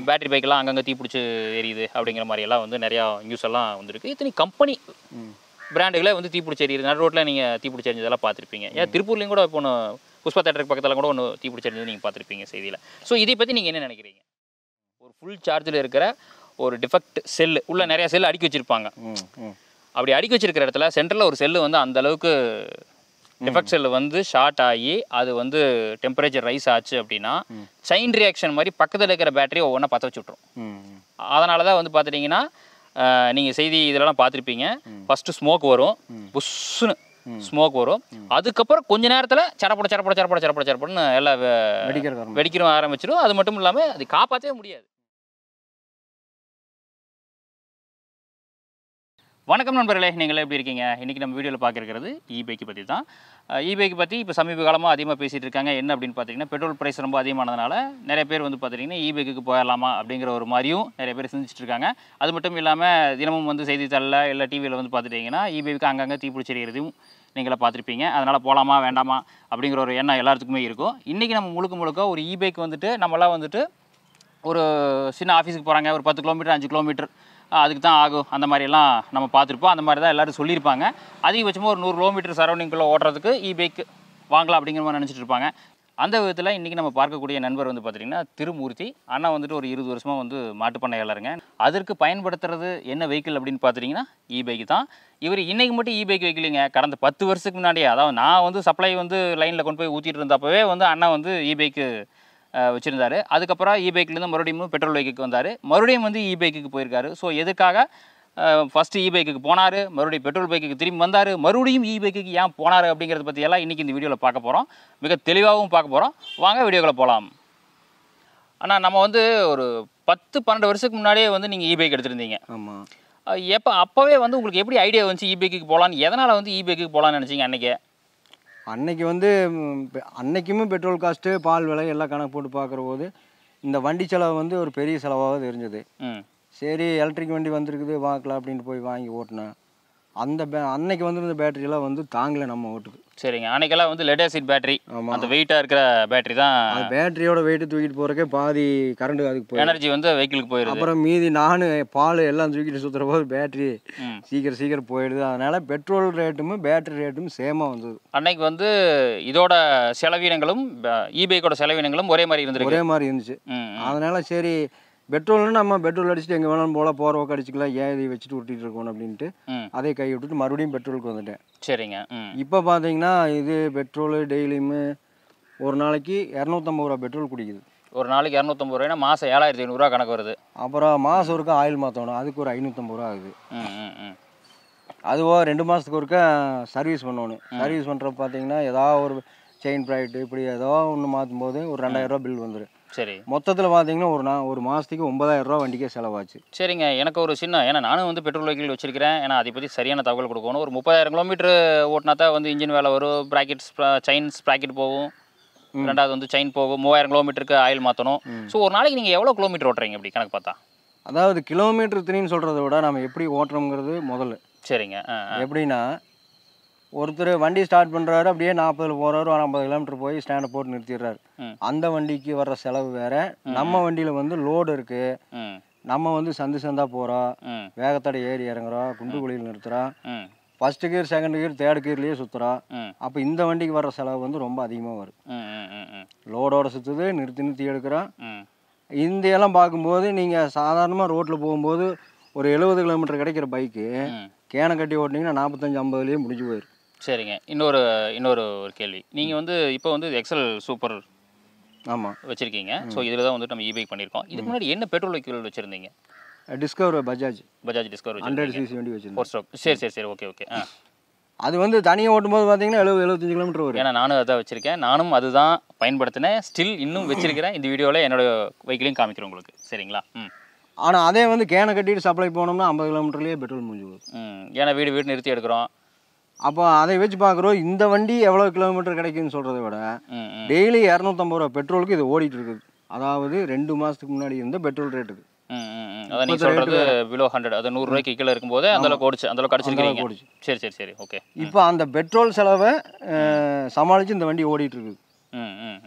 Battery பைக்கெல்லாம் அங்கங்கே தீப்பிடிச்சு எரியுது அப்படிங்கிற மாதிரி எல்லாம் வந்து நிறையா நியூஸ் எல்லாம் வந்திருக்கு இத்தனை கம்பெனி பிராண்டுகளே வந்து தீப்பிடிச்சு எரியுது நடு ரோட்டில் நீங்கள் தீப்பிடிச்சு எரிஞ்சதெல்லாம் பார்த்துருப்பீங்க ஏன் திருப்பூர்லேயும் கூட இப்போ ஒன்று புஷ்பா தேட்டருக்கு பக்கத்தில் கூட ஒன்று தீப்பிடிச்சு எரிஞ்சது நீங்கள் பார்த்துருப்பீங்க செய்தியில் ஸோ இதை பற்றி நீங்கள் என்ன நினைக்கிறீங்க ஒரு ஃபுல் சார்ஜில் இருக்கிற ஒரு டிஃபெக்ட் செல்லு உள்ள நிறைய செல் அடுக்கி வச்சிருப்பாங்க ம் ம் அப்படி அடுக்கி வச்சிருக்கிற இடத்துல சென்டரில் ஒரு செல்லு வந்து அந்த அளவுக்கு டிஃபெக்ட் செல்லு வந்து ஷார்ட் ஆகி அது வந்து டெம்பரேச்சர் ரைஸ் ஆச்சு அப்படின்னா செயின் ரியாக்ஷன் மாதிரி பக்கத்தில் இருக்கிற பேட்டரி ஒவ்வொன்றா பற்ற வச்சு விட்ரும் ம் ம். அதனால தான் வந்து பார்த்துட்டிங்கன்னா நீங்கள் செய்தி இதெல்லாம் பார்த்துருப்பீங்க ஃபஸ்ட்டு ஸ்மோக் வரும் புஷ்ஷுன்னு ஸ்மோக் வரும் அதுக்கப்புறம் கொஞ்ச நேரத்தில் சடப்பட சடப்பட சடப்பட சடப்பட சடப்படன்னு எல்லாம் வெ- வெடிக்கிற காரணம் வெடிக்கிற ஆரம்பிச்சிடும் அது மட்டும் இல்லாமல் அது காப்பாற்றவே முடியாது வணக்கம் நண்பர்களே நீங்கள் எப்படி இருக்கீங்க இன்றைக்கி நம்ம வீடியோவில் பார்க்குறது இ பைக்கு பற்றி தான் இ பைக்கு பற்றி இப்போ சமீப காலமாக அதிகமாக பேசிகிட்டு இருக்காங்க என்ன அப்படின்னு பார்த்தீங்கன்னா பெட்ரோல் ப்ரைஸ் ரொம்ப அதிகமானதுனால நிறைய பேர் வந்து பார்த்தீங்கன்னா இ பைக்குக்கு போயிடலாமா அப்படிங்கிற ஒரு மாதிரியும் நிறைய பேர் சிந்திச்சிட்டு இருக்காங்க அது மட்டும் இல்லாமல் தினமும் வந்து செய்தித்தாளில் இல்லை டிவியில் வந்து பார்த்துட்டிங்கன்னா இ பைக்கு அங்கங்கே தீப்பிடிச்செறிகிறதையும் நீங்களே பார்த்துருப்பீங்க அதனால் போகலாமா வேண்டாமா அப்படிங்கிற ஒரு எண்ணம் எல்லாத்துக்குமே இருக்கும் இன்றைக்கி நம்ம முழுக்க முழுக்க ஒரு இ பைக் வந்துட்டு நம்மளாம் வந்துட்டு ஒரு சின்ன ஆஃபீஸுக்கு போகிறாங்க ஒரு பத்து கிலோமீட்டர் அஞ்சு கிலோமீட்டர் அதுக்கு தான் ஆகும் அந்த மாதிரியெல்லாம் நம்ம பார்த்துருப்போம் அந்த மாதிரி தான் எல்லோரும் சொல்லியிருப்பாங்க அதிகபட்சமாக ஒரு நூறு கிலோமீட்டர் சரௌண்டிங்குள்ளே ஓட்டுறதுக்கு இ பைக் வாங்கலாம் அப்படிங்கிற மாதிரி நினச்சிட்டு இருப்பாங்க அந்த விதத்தில் இன்றைக்கி நம்ம பார்க்கக்கூடிய நண்பர் வந்து பார்த்திங்கன்னா திருமூர்த்தி அண்ணா வந்துட்டு ஒரு இருபது வருஷமாக வந்து மாட்டுப்பண்ணையாளருங்க அதற்கு பயன்படுத்துறது என்ன வெஹிக்கிள் அப்படின்னு பார்த்துட்டிங்கன்னா இ பைக் தான் இவர் இன்றைக்கி மட்டும் இ பைக் வைக்கலைங்க கடந்த பத்து வருஷத்துக்கு முன்னாடியே அதாவது நான் வந்து சப்ளை வந்து லைனில் கொண்டு போய் ஊற்றிட்டு இருந்தப்பவே வந்து அண்ணா வந்து இ பைக்கு வச்சுருந்தாரு அதுக்கப்புறம் இ பைக்லேருந்து மறுபடியும் பெட்ரோல் பைக்குக்கு வந்தார் மறுபடியும் வந்து இ பைக்குக்கு போயிருக்காரு ஸோ எதுக்காக ஃபஸ்ட்டு இ பைக்குக்கு போனார் மறுபடியும் பெட்ரோல் பைக்குக்கு திரும்பி வந்தார் மறுபடியும் இ பைக்குக்கு ஏன் போனார் அப்படிங்கிறத பற்றி எல்லாம் இன்றைக்கி இந்த வீடியோவில் பார்க்க போகிறோம் மிக தெளிவாகவும் பார்க்க போகிறோம் வாங்க வீடியோக்குள்ள போகலாம் ஆனால் நம்ம வந்து ஒரு பத்து பன்னெண்டு வருஷத்துக்கு முன்னாடியே வந்து நீங்கள் இ பைக் எடுத்திருந்தீங்க ஆமாம் எப்போ அப்போவே வந்து உங்களுக்கு எப்படி ஐடியா வந்துச்சு இ பைக்குக்கு போகலான்னு எதனால் வந்து இ பைக்குக்கு போகலான்னு நினச்சிங்க அன்றைக்கே அன்னைக்கு வந்து ம், பெ- அன்னைக்குமே பெட்ரோல் காஸ்ட்டு பால் விலை எல்லாம் கணக்கு போட்டு பார்க்குற போது இந்த வண்டி செலவு வந்து ஒரு பெரிய செலவாக தெரிஞ்சது ம் சரி எலக்ட்ரிக் வண்டி வந்திருக்குது பார்க்கலாம் அப்படின்ட்டு போய் வாங்கி ஓட்டினேன் அந்த பே அன்னைக்கு வந்திருந்த பேட்டரியெல்லாம் வந்து தாங்கலை நம்ம ஓட்டுக்கு சரிங்க அன்னைக்கெல்லாம் வந்து லெட் ஆசிட் பேட்டரி ஆமாம் அந்த வெயிட்டாக இருக்கிற பேட்டரி தான் அது பேட்டரியோட வெயிட்டு தூக்கிட்டு போகிறக்கே பாதி கரண்ட் அதுக்கு போய் எனர்ஜி வந்து வெஹிக்கிளுக்கு போயிடுது அப்புறம் மீதி நான் பால் எல்லாம் தூக்கிட்டு சுற்றுற போது பேட்டரி ம். சீக்கிரம் சீக்கிரம் போயிடுது அதனால் பெட்ரோல் ரேட்டும் பேட்டரி ரேட்டும் சேமாக வந்தது அன்னைக்கு வந்து இதோட செலவினங்களும் இபைக்கோட செலவினங்களும் ஒரே மாதிரி இருந்திருக்கு ஒரே மாதிரி இருந்துச்சு ம் ம். அதனால் சரி பெட்ரோல்னு நம்ம பெட்ரோல் அடிச்சுட்டு எங்கே வேணாலும் போல போகிற பக்கம் அடிச்சுக்கலாம் ஏன் இதை வச்சுட்டு விட்டுட்டு இருக்கணும் அப்படின்ட்டு ம் அதே கை விட்டுட்டு மறுபடியும் பெட்ரோலுக்கு வந்துட்டேன் சரிங்க ம் இப்போ பார்த்தீங்கன்னா இது பெட்ரோலு டெய்லியுமே ஒரு நாளைக்கு இரநூத்தம்பது ரூபா பெட்ரோல் குடிக்குது ஒரு நாளைக்கு இரநூத்தம்பது ரூபாய்னா மாதம் ஏழாயிரத்தி ஐநூறுரூவா கணக்கு வருது அப்புறம் மாதம் ஒருக்கா ஆயில் மாற்றணும் அதுக்கு ஒரு ஐநூற்றம்பது ரூபா ஆகுது ம் ம் ம் அதுவோ ரெண்டு மாதத்துக்கு ஒருக்கா சர்வீஸ் பண்ணணும் சர்வீஸ் பண்ணுறப்ப பார்த்தீங்கன்னா ஏதாவது ஒரு செயின் ப்ராய்ட்டு இப்படி ஏதோ ஒன்று மாற்றும் போது ஒரு ரெண்டாயிரம் ரூபா பில் வந்துடும் சரி மொத்தத்தில் பார்த்தீங்கன்னா ஒரு நா ஒரு மாதத்துக்கு ஒன்பதாயிரம் ரூபா வண்டிக்கே செலவாச்சு சரிங்க எனக்கு ஒரு சின்ன ஏன்னா நானும் வந்து பெட்ரோல் வெஹிக்கிள் வச்சிருக்கிறேன் ஏன்னா அதை பற்றி சரியான தகவல் கொடுக்கணும் ஒரு முப்பதாயிரம் கிலோமீட்டர் ஓட்டினா தான் வந்து இன்ஜின் வேலை வரும் ப்ராக்கெட் செயின் ஸ்ப்ராக்கெட் போகும் ரெண்டாவது வந்து செயின் போகும் மூவாயிரம் கிலோமீட்டருக்கு ஆயில் மாற்றணும் ஸோ ஒரு நாளைக்கு நீங்கள் எவ்வளோ கிலோமீட்டர் ஓட்டுறீங்க அப்படி கணக்கு பார்த்தா அதாவது கிலோமீட்டர் திணின்னு சொல்கிறத விட நம்ம எப்படி ஓட்டுறோங்கிறது முதல்ல சரிங்க ஆ ஆ. எப்படின்னா ஒருத்தர் வண்டி ஸ்டார்ட் பண்ணுறாரு அப்படியே நாற்பதுல போகிறாரு ஒரு ஐம்பது கிலோமீட்டர் போய் ஸ்டாண்டை போட்டு நிறுத்திடுறாரு ம். அந்த வண்டிக்கு வர்ற செலவு வேற நம்ம வண்டியில் வந்து லோடு இருக்குது ம் நம்ம வந்து சந்து சந்தா போகிறோம் ம் வேகத்தடை ஏறி இறங்குறோம் குண்டு குழியில் நிறுத்துறோம் ம் first gear second gear third கீர்லேயே சுற்றுறோம் ம் அப்போ இந்த வண்டிக்கு வர்ற செலவு வந்து ரொம்ப அதிகமாக வரும் ம் ம் ம் ம் லோடோட சுற்றுது நிறுத்தி நிறுத்தி எடுக்கிறோம் ம் இந்த எல்லாம் பார்க்கும்போது நீங்கள் சாதாரணமாக ரோட்டில் போகும்போது ஒரு எழுபது கிலோமீட்டர் கிடைக்கிற பைக்கு ம் கேனை கட்டி ஓட்டினீங்கன்னா நாற்பத்தஞ்சு ஐம்பதுலேயே முடிஞ்சு போயிடும் சரிங்க இன்னொரு இன்னொரு ஒரு கேள்வி நீங்கள் வந்து இப்போ வந்து எக்ஸல் சூப்பர் ஆமாம் வச்சுருக்கீங்க ஸோ இதில் தான் வந்துட்டு நம்ம இபைக் பண்ணியிருக்கோம் இதுக்கு முன்னாடி என்ன பெட்ரோல் வெஹிக்கிள் வச்சுருந்தீங்க Discover Bajaj Bajaj Discover hundred வச்சுருக்கீங்க சிசி வண்டி வச்சிருந்தேன் ஃபோர் ஸ்ட்ரோக் சரி சரி சரி ஓகே ஓகே ஆ அது வந்து தனியாக ஓட்டும்போது பார்த்தீங்கன்னா எழுபது எழுபத்தஞ்சு கிலோமீட்டர் வரும் ஏன்னா நானும் அதான் வச்சுருக்கேன் நானும் அதுதான் பயன்படுத்தினேன் ஸ்டில் இன்னும் வச்சிருக்கிறேன் இந்த வீடியோவில் என்னோட வெஹிக்கிளையும் காமிக்கிறேன் உங்களுக்கு சரிங்களா ம் ஆனால் அதே வந்து கேனை கட்டிட்டு சப்ளை போனோம்னா ஐம்பது கிலோமீட்டர்லேயே பெட்ரோல் முடிஞ்சு போகுது ம் ஏன்னா வீடு வீடு நிறுத்தி எடுக்கிறோம் அப்போ அதை வச்சு பார்க்குறோம் இந்த வண்டி எவ்வளோ கிலோமீட்டர் கிடைக்குன்னு சொல்கிறத விட ம் ம் டெய்லி இரநூத்தம்பது ரூபா பெட்ரோலுக்கு இது ஓடிட்டு இருக்குது அதாவது ரெண்டு மாதத்துக்கு முன்னாடி இருந்த பெட்ரோல் ரேட்டுக்கு ம் ம் ம் அதான் நீங்கள் சொல்கிறது பிலோ ஹண்ட்ரட் அது நூறுரூவாய்க்கு கீழே இருக்கும்போது அந்த அளவுக்கு ஓடிச்சு அந்த அளவுக்கு அடிச்சிருக்கீங்க ஓடிச்சு. சரி சரி சரி ஓகே இப்போ அந்த பெட்ரோல் செலவை அஹ், சமாளித்து இந்த வண்டி ஓடிட்டு இருக்குது ம் ம் ம்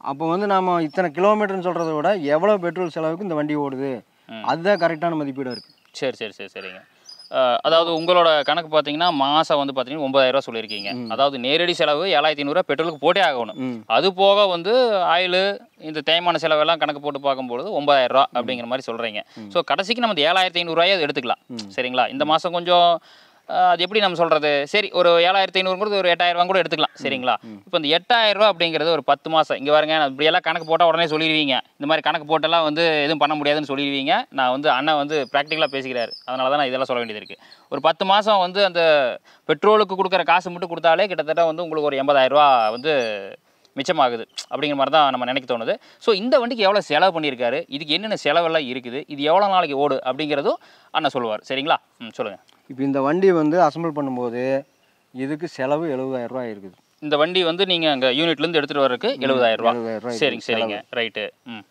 அப்போ வந்து நாம இத்தனை கிலோமீட்டர்னு சொல்கிறத விட எவ்வளோ பெட்ரோல் செலவுக்கு இந்த வண்டி ஓடுது ம். அதுதான் கரெக்டான மதிப்பீடாக இருக்குது சரி சரி சரி சரிங்க அஹ், அதாவது உங்களோட கணக்கு பார்த்தீங்கன்னா மாதம் வந்து பார்த்தீங்கன்னா ஒன்பதாயிரம் ரூபா சொல்லியிருக்கீங்க அதாவது நேரடி செலவு ஏழாயிரத்தி ஐநூறுரூவா பெட்ரோலுக்கு போட்டே ஆகணும் ம் அது போக வந்து ஆயில் இந்த தேய்மான செலவெல்லாம் கணக்கு போட்டு பார்க்கும்பொழுது ஒன்பதாயிரம் ரூபா அப்படிங்கிற மாதிரி சொல்கிறீங்க ஸோ கடைசிக்கு நம்ம இந்த ஏழாயிரத்தி ஐநூறுரூவாயை எடுத்துக்கலாம் சரிங்களா இந்த மாதம் கொஞ்சம் அஹ், அது எப்படி நம்ம சொல்கிறது சரி ஒரு ஏழாயிரத்தி ஐநூறுங்கிறது ஒரு எட்டாயிரம் ரூபா கூட எடுத்துக்கலாம் சரிங்களா இப்போ இந்த எட்டாயிரம் ரூபா அப்படிங்கிறது ஒரு பத்து மாதம் இங்கே பாருங்க நான் இப்படியெல்லாம் கணக்கு போட்டால் உடனே சொல்லிடுவீங்க இந்த மாதிரி கணக்கு போட்டெல்லாம் வந்து எதுவும் பண்ண முடியாதுன்னு சொல்லிடுவீங்க நான் வந்து அண்ணன் வந்து ப்ராக்டிக்கலாக பேசிக்கிறாரு அதனால தான் நான் இதெல்லாம் சொல்ல வேண்டியது இருக்குது ஒரு பத்து மாதம் வந்து அந்த பெட்ரோலுக்கு கொடுக்குற காசு மட்டும் கொடுத்தாலே கிட்டத்தட்ட வந்து உங்களுக்கு ஒரு எண்பதாயிரம் ரூபா வந்து மிச்சமாகுது அப்படிங்கிற மாதிரி தான் நம்ம நினைக்க தோணுது ஸோ இந்த வண்டிக்கு எவ்வளோ செலவு பண்ணியிருக்காரு இதுக்கு என்னென்ன செலவெல்லாம் இருக்குது இது எவ்வளோ நாளைக்கு ஓடு அப்படிங்கிறதும் அண்ணன் சொல்லுவார் சரிங்களா ம் சொல்லுங்கள் இப்போ இந்த வண்டி வந்து அசம்பிள் பண்ணும்போது இதுக்கு செலவு 70000 ரூபாய் இருக்குது இந்த வண்டி வந்து நீங்கள் அங்கே யூனிட்லேருந்து எடுத்துகிட்டு வரதுக்கு எழுபதாயிரம் ரூபா 70000 ரூபாய் சரிங்க சரிங்க ரைட்டு ம்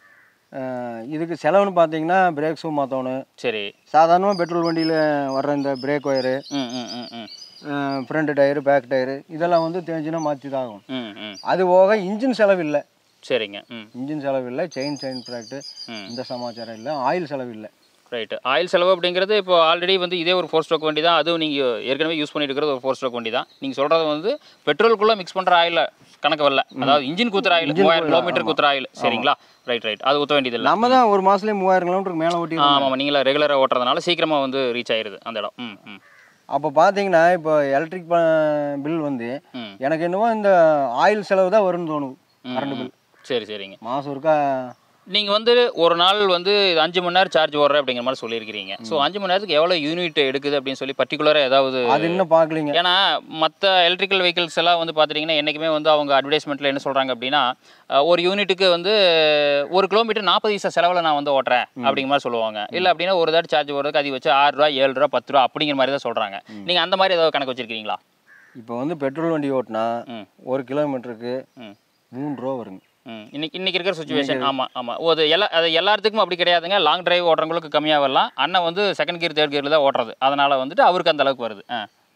அஹ் இதுக்கு செலவுன்னு பார்த்தீங்கன்னா பிரேக் ஷூ மாற்றணும் சரி சாதாரணமாக பெட்ரோல் வண்டியில் வர்ற இந்த பிரேக் ஒயரு ம் ம் ம் ம் ஃப்ரண்ட் டயரு பேக் டயரு இதெல்லாம் வந்து தேஞ்சுனா மாற்றி தான் ஆகும் ம் ம் அது போக இன்ஜின் செலவு இல்லை சரிங்க ம் இன்ஜின் செலவு இல்லை செயின் செயின் ப்ராக்ட்டு ம் இந்த சமாச்சாரம் இல்லை ஆயில் செலவு இல்லை ரைட்டு ஆயில் செலவு அப்படிங்கிறது இப்போ ஆல்ரெடி வந்து இதே ஒரு ஃபோர் ஸ்ட்ரோக் வண்டி தான் அதுவும் நீங்கள் ஏற்கனவே யூஸ் பண்ணிட்டு இருக்கிறது ஒரு ஃபோர் ஸ்ட்ரோக் வண்டி தான் நீங்கள் சொல்கிறது வந்து பெட்ரோலுக்குள்ளே மிக்ஸ் பண்ணுற ஆயில் கணக்கு வரல அதாவது இன்ஜின் குத்துற ஆயில் மூவாயிரம் கிலோமீட்டர் குத்துற ஆயில் சரிங்களா ரைட் ரைட் அது ஊற்ற வேண்டியதில்லை நம்ம தான் ஒரு மாதத்துலேயே மூவாயிரம் கிலோமீட்டருக்கு மேலே ஓட்டி ஆமாம் நீங்களா ரெகுலராக ஓட்டுறதுனால சீக்கிரமாக வந்து ரீச் ஆயிருது அந்த இடம் ம் ம் அப்போ பார்த்தீங்கன்னா இப்போ எலக்ட்ரிக் பில் வந்து ம் எனக்கு என்னவோ இந்த ஆயில் செலவு தான் வரும்னு தோணுது கரண்ட் பில் சரி சரிங்க மாதம் ஒருக்கா நீங்கள் வந்து ஒரு நாள் வந்து இது அஞ்சு மணி நேரம் சார்ஜ் ஓடுற அப்படிங்கிற மாதிரி சொல்லியிருக்கிறீங்க ஸோ அஞ்சு மணி நேரத்துக்கு எவ்வளோ யூனிட் எடுக்குது அப்படின்னு சொல்லி பர்டிகுலராக ஏதாவது அது இன்னும் பார்க்கலிங்க ஏன்னா மற்ற எலக்ட்ரிக்கல் வெஹிக்கிள்ஸ் எல்லாம் வந்து பார்த்துட்டிங்கன்னா என்றைக்குமே வந்து அவங்க அட்வர்டைஸ்மெண்ட்டில் என்ன சொல்கிறாங்க அப்படின்னா அஹ், ஒரு யூனிட்டுக்கு வந்து ஒரு கிலோமீட்டர் நாற்பது பைசா செலவில் நான் வந்து ஓட்டுறேன் அப்படிங்கிற மாதிரி சொல்லுவாங்க இல்லை அப்படின்னா ஒரு தாட்டி சார்ஜ் போடுறதுக்கு அது வச்சு ஆறு ரூபா ஏழு ரூபா பத்து ரூபா அப்படிங்கிற மாதிரி தான் சொல்கிறாங்க நீங்கள் அந்த மாதிரி ஏதாவது கணக்கு வச்சிருக்கீங்களா இப்போ வந்து பெட்ரோல் வண்டி ஓட்டினா ம் ஒரு கிலோமீட்டருக்கு ம் மூணு ரூபா வருங்க ம் இன்னைக்கு இன்னைக்கு இருக்கிற சுச்சுவேஷன் ஆமாம் ஆமாம் ஓ அது எல்லா அது எல்லாத்துக்கும் அப்படி கிடையாதுங்க லாங் டிரைவ் ஓட்டுறவங்களுக்கு கம்மியாக வரலாம் அண்ணன் வந்து செகண்ட் கியர் தேர்ட் கியரில் தான் ஓட்டுறது அதனால் வந்துட்டு அவருக்கு அந்த அளவுக்கு வருது ஆ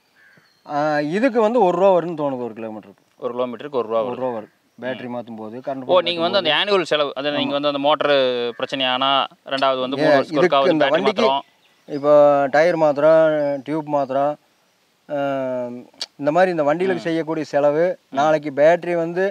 ஆஹ் இதுக்கு வந்து ஒரு ரூபா வரும்னு தோணுது ஒரு கிலோமீட்டருக்கு ஒரு கிலோமீட்டருக்கு ஒரு ரூபா ஒரு வரும் ரூபா வரும் பேட்டரி மாற்றும் போது கரண்ட் ஓ நீங்கள் வந்து அந்த ஆனுவல் செலவு அது நீங்கள் வந்து அந்த மோட்டர் பிரச்சனையானா ரெண்டாவது வந்து மூணு வருஷத்துக்கு ஒருக்கா இதுக்கு வந்து இந்த பேட்டரி வண்டிக்கு மாத்திரம் இப்போ டயர் மாத்திரம் டியூப் மாத்திரம் ஆஹ் இந்த மாதிரி இந்த வண்டிகளுக்கு செய்யக்கூடிய செலவு நாளைக்கு பேட்டரி வந்து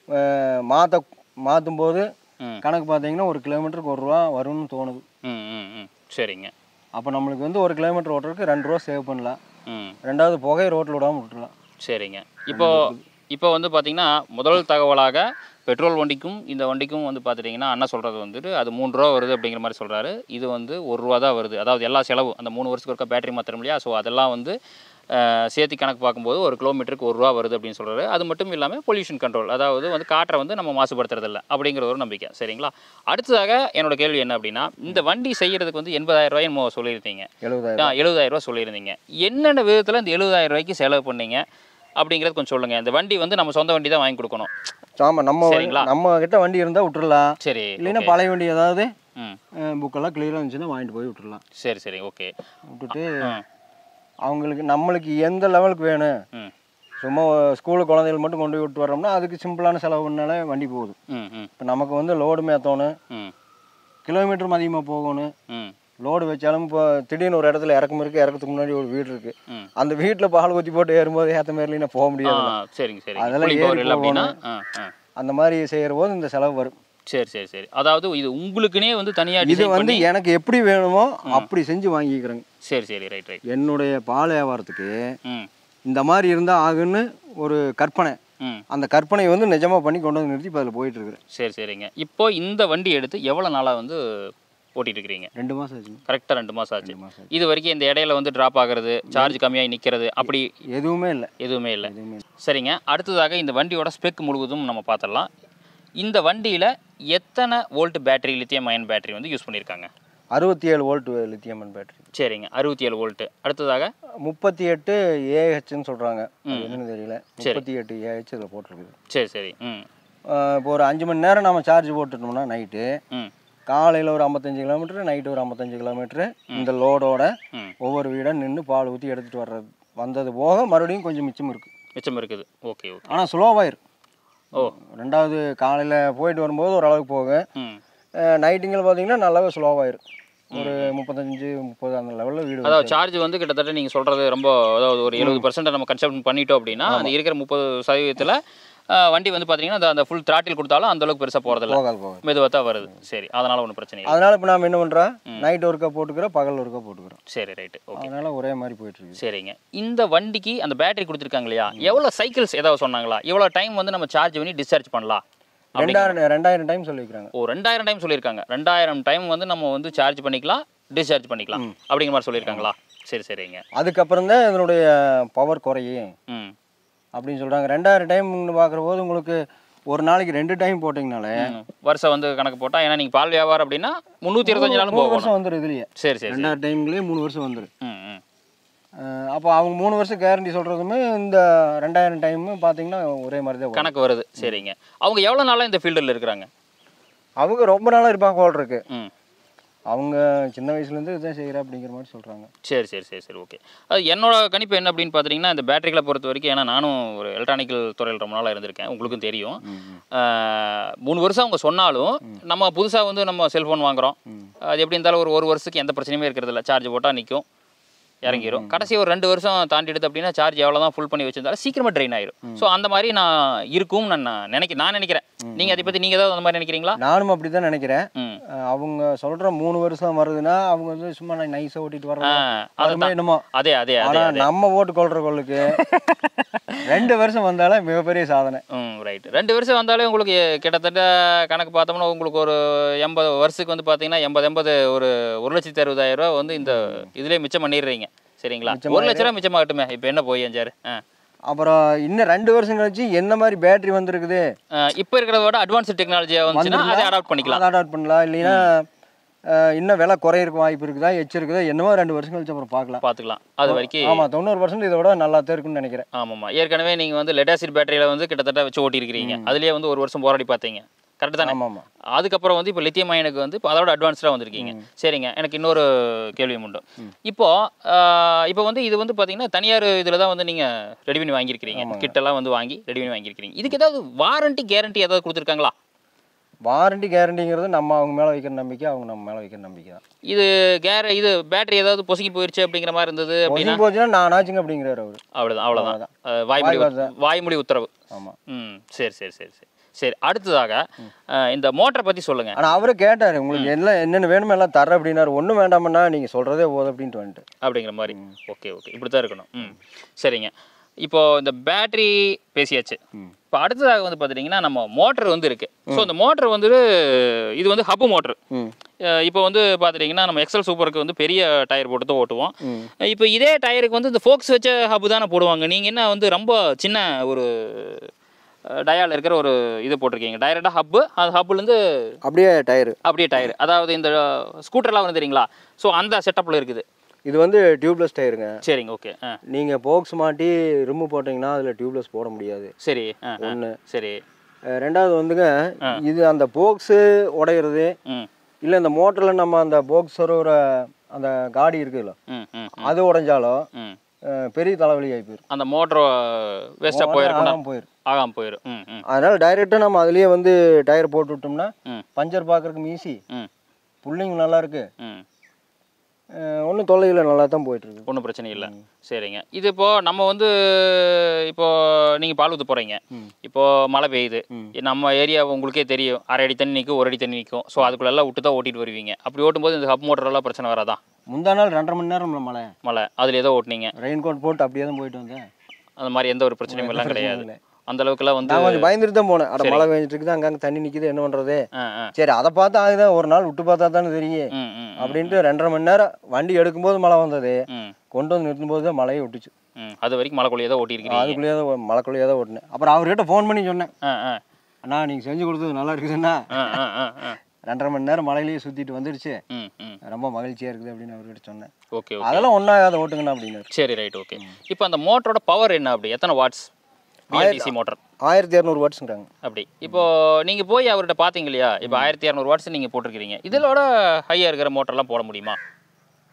மாற்ற மாற்றும் போது ம் கணக்கு பார்த்தீங்கன்னா ஒரு கிலோமீட்டருக்கு ஒரு ரூபா வரும்னு தோணுது ம் ம் ம் சரிங்க அப்போ நம்மளுக்கு வந்து ஒரு கிலோமீட்டர் ஓட்டுறதுக்கு ரெண்டு ரூபா சேவ் பண்ணலாம் ம் ரெண்டாவது புகை ரோட்டில் விடாமல் விட்டுறலாம் சரிங்க இப்போ இப்போ வந்து பார்த்தீங்கன்னா முதல் தகவலாக பெட்ரோல் வண்டிக்கும் இந்த வண்டிக்கும் வந்து பார்த்துட்டிங்கன்னா அண்ணா சொல்கிறது வந்துட்டு அது மூணு ரூபா வருது அப்படிங்கிற மாதிரி சொல்கிறாரு இது வந்து ஒரு ரூபா தான் வருது அதாவது எல்லா செலவும் அந்த மூணு வருஷத்துக்கு ஒருக்கா பேட்டரி மாத்திரம் இல்லையா ஸோ அதெல்லாம் வந்து அஹ், சேர்த்து கணக்கு பார்க்கும்போது ஒரு கிலோமீட்டருக்கு ஒரு ரூபா வருது அப்படின்னு சொல்கிறாரு அது மட்டும் இல்லாமல் பொல்யூஷன் கண்ட்ரோல் அதாவது வந்து காற்றை வந்து நம்ம மாசுபடுத்துறதில்ல அப்படிங்கிற ஒரு நம்பிக்கை சரிங்களா அடுத்ததாக என்னோட கேள்வி என்ன அப்படின்னா இந்த வண்டி செய்யறதுக்கு வந்து எண்பதாயிரம் ரூபாய் என்னமோ சொல்லியிருந்தீங்க எழுபதாயிரம் எழுபதாயிரம் ரூபாய் சொல்லியிருந்தீங்க என்னென்ன விதத்தில் இந்த எழுபதாயிரம் ரூபாய்க்கு செலவு பண்ணீங்க அப்படிங்கிறது கொஞ்சம் சொல்லுங்க இந்த வண்டி வந்து நம்ம சொந்த வண்டி தான் வாங்கி கொடுக்கணும் ஆமாம் நம்ம வண்டி- சரிங்களா? நம்ம கிட்ட வண்டி இருந்தால் விட்டுறலாம் சரி இல்லைன்னா பழைய வண்டி ஏதாவது ம் புக்கெல்லாம் கிளியராக இருந்துச்சுன்னா வாங்கிட்டு போய் விட்டுறலாம் சரி சரி ஓகே விட்டுட்டு ம் அவங்களுக்கு நம்மளுக்கு எந்த லெவலுக்கு வேணும் ம் சும்மா ஸ்கூலு குழந்தைகள் மட்டும் கொண்டு போய் விட்டு வரோம்னா அதுக்கு சிம்பிளான செலவு பண்ணாலே வண்டி போகுது ம் ம் இப்போ நமக்கு வந்து லோடு மேத்தணும் ம் கிலோமீட்டரும் அதிகமாக போகணும் ம் லோடு வச்சாலும் இப்போ திடீர்னு ஒரு இடத்துல இறக்கம் இருக்குது இறக்கத்துக்கு முன்னாடி ஒரு வீடு இருக்குது ம் அந்த வீட்டில் பால் ஊற்றி போட்டு ஏறும்போது ஏற்ற மாதிரிலாம் போக ஆ முடியாது சரிங்க சரிங்க அதெல்லாம் புள்ளி பவர் ஏறி இல்லை அப்படின்னா ஆ ஆ அந்த மாதிரி செய்கிற போது இந்த செலவு வரும் சரி சரி சரி அதாவது இது உங்களுக்குனே வந்து தனியாக இது டிசைன் வந்து பண்ணி எனக்கு எப்படி வேணுமோ அப்படி செஞ்சு வாங்கிக்கிறேங்க சரி சரி ரைட் ரைட் என்னுடைய பால் வியாபாரத்துக்கு ம் இந்த மாதிரி இருந்தால் ஆகுன்னு ஒரு கற்பனை ம் அந்த கற்பனை வந்து நிஜமாக பண்ணி கொண்டு வந்து நிறுத்தி இப்போ அதில் போயிட்டு இருக்கிறேன் சரி சரிங்க இப்போ இந்த வண்டி எடுத்து எவ்வளோ நாளாக வந்து ஓட்டிட்டு இருக்கிறீங்க ரெண்டு மாதம் ஆச்சுங்க கரெக்டாக ரெண்டு மாதம் ஆச்சு ரெண்டு மாதம் இது வரைக்கும் இந்த இடையில வந்து ட்ராப் ஆகுறது சார்ஜ் கம்மியாகி நிற்கிறது அப்படி எதுவுமே இல்லை எதுவுமே இல்லை எதுவுமே இல்லை சரிங்க அடுத்ததாக இந்த வண்டியோட ஸ்பெக் முழுவதும் நம்ம பார்த்துடலாம் இந்த வண்டியில் எத்தனை volt battery lithium ion battery வந்து யூஸ் பண்ணியிருக்காங்க அறுபத்தி ஏழு வோல்ட் லித்தியமன் பேட்டரி சரிங்க அறுபத்தி ஏழு வோல்ட்டு அடுத்ததாக முப்பத்தி எட்டு ஏஹெச்னு சொல்கிறாங்க என்னன்னு தெரியல முப்பத்தி எட்டு ஏஹெச் இதில் போட்டிருக்குது சரி சரி ம் ஆஹ் இப்போ ஒரு அஞ்சு மணி நேரம் நம்ம சார்ஜ் போட்டுட்டோம்னா நைட்டு ம் காலையில் ஒரு ஐம்பத்தஞ்சு கிலோமீட்டர் நைட்டு ஒரு ஐம்பத்தஞ்சு கிலோமீட்டர் இந்த லோடோட ம் ஒவ்வொரு வீடாக நின்று பால் ஊற்றி எடுத்துகிட்டு வர்றது வந்தது போக மறுபடியும் கொஞ்சம் மிச்சம் இருக்குது மிச்சம் இருக்குது ஓகே ஓகே ஆனால் ஸ்லோவாயிரும் ஓ ரெண்டாவது காலையில் போயிட்டு வரும்போது ஓரளவுக்கு போகும் ம் நைட்டுங்கள் பார்த்தீங்கன்னா நல்லாவே ஸ்லோவாயிரும் ஒரு முப்பத்தஞ்சு முப்பது அந்த லெவலில் வீடு அதாவது சார்ஜ் வந்து கிட்டத்தட்ட நீங்கள் சொல்கிறது ரொம்ப அதாவது ஒரு எழுபது பர்சன்ட் நம்ம கன்சப்ட் பண்ணிட்டோம் அப்படின்னா அந்த இருக்கிற முப்பது சதவீதத்தில் வண்டி வந்து பார்த்தீங்கன்னா அந்த- அந்த ஃபுல் த்ராட்டில் கொடுத்தாலும் அந்த அளவுக்கு பெருசாக போகிறதில்ல போகாது போகாது மெதுவாக தான் வருது சரி அதனால் ஒன்றும் பிரச்சனை இல்லை அதனால இப்போ நாம் என்ன பண்ணுறோம் நைட் ஒர்க்கா போட்டுக்கிறோம் பகல் ஒர்க்கா போட்டுக்கிறோம் சரி ரைட்டு ஓகே அதனால ஒரே மாதிரி போயிட்டு இருக்குது சரிங்க இந்த வண்டிக்கு அந்த பேட்டரி கொடுத்துருக்காங்க இல்லையா எவ்வளோ சைக்கிள்ஸ் ஏதாவது சொன்னாங்களா எவ்வளோ டைம் வந்து நம்ம சார்ஜ் பண்ணி டிஸ்சார்ஜ் பண்ணலாம் ரெண்டாயிரம் ரெண்டாயிரம் டைம் சொல்லிக்கிறாங்க ஓ ரெண்டாயிரம் டைம் சொல்லியிருக்காங்க ரெண்டாயிரம் டைம் வந்து நம்ம வந்து சார்ஜ் பண்ணிக்கலாம் டிஸ்சார்ஜ் பண்ணிக்கலாம் அப்படிங்கிற மாதிரி சொல்லியிருக்காங்களா சரி சரிங்க அதுக்கப்புறம் தான் இதனுடைய பவர் குறையும் ம் அப்படின்னு சொல்கிறாங்க ரெண்டாயிரம் டைம்னு பார்க்குற போது உங்களுக்கு ஒரு நாளைக்கு ரெண்டு டைம் போட்டிங்கனாலே ம். வருஷம் வந்து கணக்கு போட்டால் ஏன்னா நீங்கள் பால் வியாபாரம் அப்படின்னா முந்நூற்றி இருபத்தஞ்சு நாளும் மூணு போகணும் வருஷம் வந்துடும் இதுலேயே சரி சரி சரி ரெண்டாயிரம் டைம்லேயே மூணு வருஷம் வந்துடும் ம் ம் அப்போ அவங்க மூணு வருஷம் கேரண்டி சொல்கிறதுமே இந்த ரெண்டாயிரம் டைமு பார்த்தீங்கன்னா ஒரே மாதிரி தான் வரும். கணக்கு வருது சரிங்க அவங்க எவ்வளோ நாளாக இந்த ஃபீல்டில் இருக்கிறாங்க அவங்க ரொம்ப நாளாக இருப்பாங்க போல் இருக்கு ம் அவங்க சின்ன வயசுலேருந்து இதுதான் செய்கிறா அப்படிங்கிற மாதிரி சொல்கிறாங்க சரி சரி சரி சரி ஓகே அது என்னோட கணிப்பு என்ன அப்படின்னு பார்த்தீங்கன்னா இந்த பேட்டரிகளை பொறுத்த வரைக்கும் ஏன்னா நானும் ஒரு எலக்ட்ரானிக்கல் துறையில் ரொம்ப நாளாக இருந்திருக்கேன் உங்களுக்கும் தெரியும் ஆஹ், மூணு வருஷம் அவங்க சொன்னாலும் நம்ம புதுசாக வந்து நம்ம செல்ஃபோன் வாங்குறோம் அது எப்படி இருந்தாலும் ஒரு ஒரு வருஷத்துக்கு எந்த பிரச்சனையுமே இருக்கிறது இல்லை சார்ஜ் போட்டால் நிற்கும் இறங்கிரும் கடைசி ஒரு ரெண்டு வருஷம் தாண்டி எடுத்து அப்படின்னா சார்ஜ் எவ்வளோ தான் ஃபுல் பண்ணி வச்சிருந்தாலும் சீக்கிரமாக ட்ரெயின் ஆயிரும் ஸோ அந்த மாதிரி நான் இருக்கும் நான் நான் நினைக்க நான் நினைக்கிறேன் நீங்கள் அதை பற்றி நீங்கள் ஏதாவது அந்த மாதிரி நினைக்கிறீங்களா நானும் அப்படி தான் நினைக்கிறேன் ம் அஹ் அவங்க சொல்கிற மூணு வருஷம் வருதுன்னா அவங்க வந்து சும்மா நைஸாக ஓட்டிட்டு ஆ வர்றாங்க அதுதான் அதுமே என்னமோ அதே அதே அதே ஆனால் நம்ம ஓட்டு கொள்ற கொள்ளுக்கு ரெண்டு வருஷம் வந்தாலே மிகப்பெரிய சாதனை ம் ரைட் ரெண்டு வருஷம் வந்தாலே உங்களுக்கு கிட்டத்தட்ட கணக்கு பார்த்தோம்னா உங்களுக்கு ஒரு எண்பது வருஷத்துக்கு வந்து பார்த்தீங்கன்னா எண்பது எண்பது ஒரு ஒரு லட்சத்தி அறுபதாயிரம் ரூபா வந்து இந்த இதுலேயே மிச்சம் பண்ணிடுறீங்க சரிங்களா ஒரு லட்ச ரூபா மிச்சமாகட்டுமே இப்போ என்ன போய் அஞ்சாரு ஆ அப்புறம் இன்னும் ரெண்டு வருஷம் கழிச்சு என்ன மாதிரி பேட்டரி வந்திருக்குது இப்போ இருக்கிறத விட அட்வான்ஸ் டெக்னாலஜியாக வந்துச்சுன்னா அதை அடாப்ட் பண்ணிக்கலாம் அதை அடாப்ட் பண்ணலாம் இல்லைன்னா அஹ் இன்னும் விலை குறையிறக்கு வாய்ப்பு இருக்குதா எச்சு இருக்குதா என்னமோ ரெண்டு வருஷம் கழிச்சு அப்புறம் பார்க்கலாம் பார்த்துக்கலாம் அது வரைக்கும் ஆமாம் தொண்ணூறு பர்சன்ட் இதை விட நல்லா தான் இருக்குன்னு நினைக்கிறேன் ஆமாம்மா ஏற்கனவே நீங்கள் வந்து லெட்டாசிட் பேட்டரியில் வந்து கிட்டத்தட்ட வச்சு ஓட்டியிருக்கிறீங்க அதுலேயே வந்து ஒரு வருஷம் போராடி பார்த்தீங்க கரெக்டு தானே ஆமாம் ஆமாம் அதுக்கப்புறம் வந்து இப்போ லித்தியம் அயனுக்கு வந்து இப்போ அதோட அட்வான்ஸ்டாக வந்திருக்கீங்க சரிங்க எனக்கு இன்னொரு கேள்வி உண்டு இப்போ ஆஹ், இப்போ வந்து இது வந்து பார்த்தீங்கன்னா தனியார் இதில் தான் வந்து நீங்கள் ரெடி பண்ணி வாங்கியிருக்கிறீங்க கிட்டெல்லாம் வந்து வாங்கி ரெடி பண்ணி வாங்கியிருக்கிறீங்க இதுக்கு ஏதாவது வாரண்டி கேரண்டி ஏதாவது கொடுத்துருக்காங்களா வாரண்டி கேரண்டிங்கிறது நம்ம அவங்க மேலே வைக்கிற நம்பிக்கை அவங்க நம்ம மேலே வைக்கிற நம்பிக்கை தான் இது கேர இது பேட்டரி ஏதாவது பொசுங்கி போயிருச்சு அப்படிங்கிற மாதிரி இருந்தது அப்படின்னா ஒதுங்கி போச்சுன்னா நான் ஆச்சுங்க அப்படிங்கிறாரு அவர் அவ்வளோதான் அவ்வளோதான் அஹ், வாய்மொழி உத்- வாய்மொழி உத்தரவு ஆமாம் ம் சரி சரி சரி சரி சரி அடுத்ததாக அஹ், இந்த மோட்டரை பற்றி சொல்லுங்கள் ஆனால் அவரே கேட்டார் உங்களுக்கு எல்லாம் என்னென்ன வேணுமோ எல்லாம் தர அப்படின்னாரு ஒன்றும் வேண்டாமண்ணா நீங்கள் சொல்கிறதே போதும் அப்படின்ட்டு வந்துட்டு அப்படிங்கிற மாதிரி ஓகே ஓகே இப்படி தான் இருக்கணும் ம் சரிங்க இப்போ இந்த பேட்டரி பேசியாச்சு இப்போ அடுத்ததாக வந்து பார்த்துட்டிங்கன்னா நம்ம மோட்டர் வந்து இருக்குது ஸோ இந்த மோட்டர் வந்து இது வந்து ஹப்பு மோட்டர் ம் இப்போ வந்து பார்த்துட்டிங்கன்னா நம்ம எக்ஸல் சூப்பருக்கு வந்து பெரிய டயர் போட்டு தான் ஓட்டுவோம் இப்போ இதே டயருக்கு வந்து இந்த ஃபோக்ஸ் வச்ச ஹப்பு தானே போடுவாங்க நீங்கள் என்ன வந்து ரொம்ப சின்ன ஒரு டயால் இருக்கிற ஒரு இது போட்டிருக்கீங்க டைரெக்டாக ஹப்பு அந்த ஹப்புலேருந்து அப்படியே டயரு அப்படியே டயர் அதாவது இந்த ஸ்கூட்டர்லாம் வந்து தெரியுங்களா ஸோ அந்த செட்டப்பில் இருக்குது இது வந்து டியூப்லெஸ் டயருங்க சரிங்க ஓகே ஆ நீங்கள் போக்ஸ் மாட்டி ரிம்மு போட்டிங்கன்னா அதில் டியூப்லெஸ் போட முடியாது சரி ஆ ஆ. ஒன்று சரி ரெண்டாவது வந்துங்க இது அந்த போக்ஸு உடையிறது ம் இல்லை இந்த மோட்டரில் நம்ம அந்த போக்ஸ் ஒரு அந்த காடி இருக்குல்ல ம் ம் அது உடைஞ்சாலும் ம் அஹ், பெரிய தலைவலி ஆகி போயிடும் அந்த மோட்டர் வேஸ்ட்டாக போயிருக்கும் ஆகாம போயிடும் ஆகாமல் போயிடும் ம் ம் அதனால டைரெக்டாக நம்ம அதுலேயே வந்து டயர் போட்டு விட்டோம்னா ம். பஞ்சர் பார்க்குறதுக்கு ஈஸி ம் புள்ளிங்க நல்லா இருக்கு ம் ஒன்றும் தொல்லையில் நல்லா தான் போயிட்டு இருக்கு ஒன்றும் பிரச்சனை இல்லை சரிங்க இது இப்போ நம்ம வந்து இப்போ நீங்கள் பால் ஊற்ற போகிறீங்க இப்போ மழை பெய்யுது நம்ம ஏரியா உங்களுக்கே தெரியும் அரை அடி தண்ணி நிற்கும் ஒரு அடி தண்ணி நிற்கும் ஸோ அதுக்குள்ளெல்லாம் விட்டு தான் ஓட்டிட்டு வருவீங்க அப்படி ஓட்டும்போது இந்த ஹப் மோட்டரெல்லாம் பிரச்சனை வராதா முந்தா நாள் ரெண்டரை மணி நேரம் மழை மழை அதில் ஏதோ ஓட்டுனீங்க ரெயின் கோட் போட்டு அப்படியே தான் போயிட்டு வந்தேன் அந்த மாதிரி எந்த ஒரு பிரச்சனையும் எல்லாம் கிடையாது இல்லை. அந்த அளவுக்குலாம் வந்து நான் கொஞ்சம் பயந்துட்டு தான் போனேன் அட மழை பெஞ்சிட்டு இருக்குது அங்கங்கே தண்ணி நிற்கிது என்ன பண்ணுறது ஆ ஆ சரி அதை பார்த்து ஆகுதான் ஒரு நாள் விட்டு பார்த்தா தானே தெரியும் ம் ம் அப்படின்ட்டு ரெண்டரை மணி நேரம் வண்டி எடுக்கும்போது மழை வந்தது ம் கொண்டு வந்து நிறுத்தும்போது தான் மழையை விட்டுச்சு ம் அது வரைக்கும் மழைக்குள்ளேயே தான் ஓட்டியிருக்கிறீங்க அதுக்குள்ளேயே தான் மழைக்குள்ளேயே தான் ஓட்டினேன் அப்புறம் அவர்கிட்ட ஃபோன் பண்ணி சொன்னேன் ஆ ஆ அண்ணா நீங்கள் செஞ்சு கொடுத்தது நல்லா இருக்குதுண்ணா ஆ ஆ ஆ ஆ ரெண்டரை மணி நேரம் மழையிலேயே சுற்றிட்டு வந்துடுச்சு ம் ம் ரொம்ப மகிழ்ச்சியாக இருக்குது அப்படின்னு அவர்கிட்ட சொன்னேன் ஓகே ஓகே அதெல்லாம் ஒன்றாகாத ஓட்டுங்கண்ணா அப்படின்னாரு சரி ரைட் ஓகே இப்போ அந்த மோட்டரோட பவர் என்ன அப்படி எத்தனை வாட்ஸ் பிஎல்டிசி மோட்டர் ஆயிரத்தி இரநூறு வாட்ஸுங்கிறாங்க அப்படி இப்போ நீங்கள் போய் அவர்கிட்ட பார்த்தீங்க இல்லையா இப்போ ஆயிரத்தி இரநூறு வாட்ஸ் நீங்கள் போட்டிருக்கிறீங்க இதோட ஹையாக இருக்கிற மோட்டர்லாம் போட முடியுமா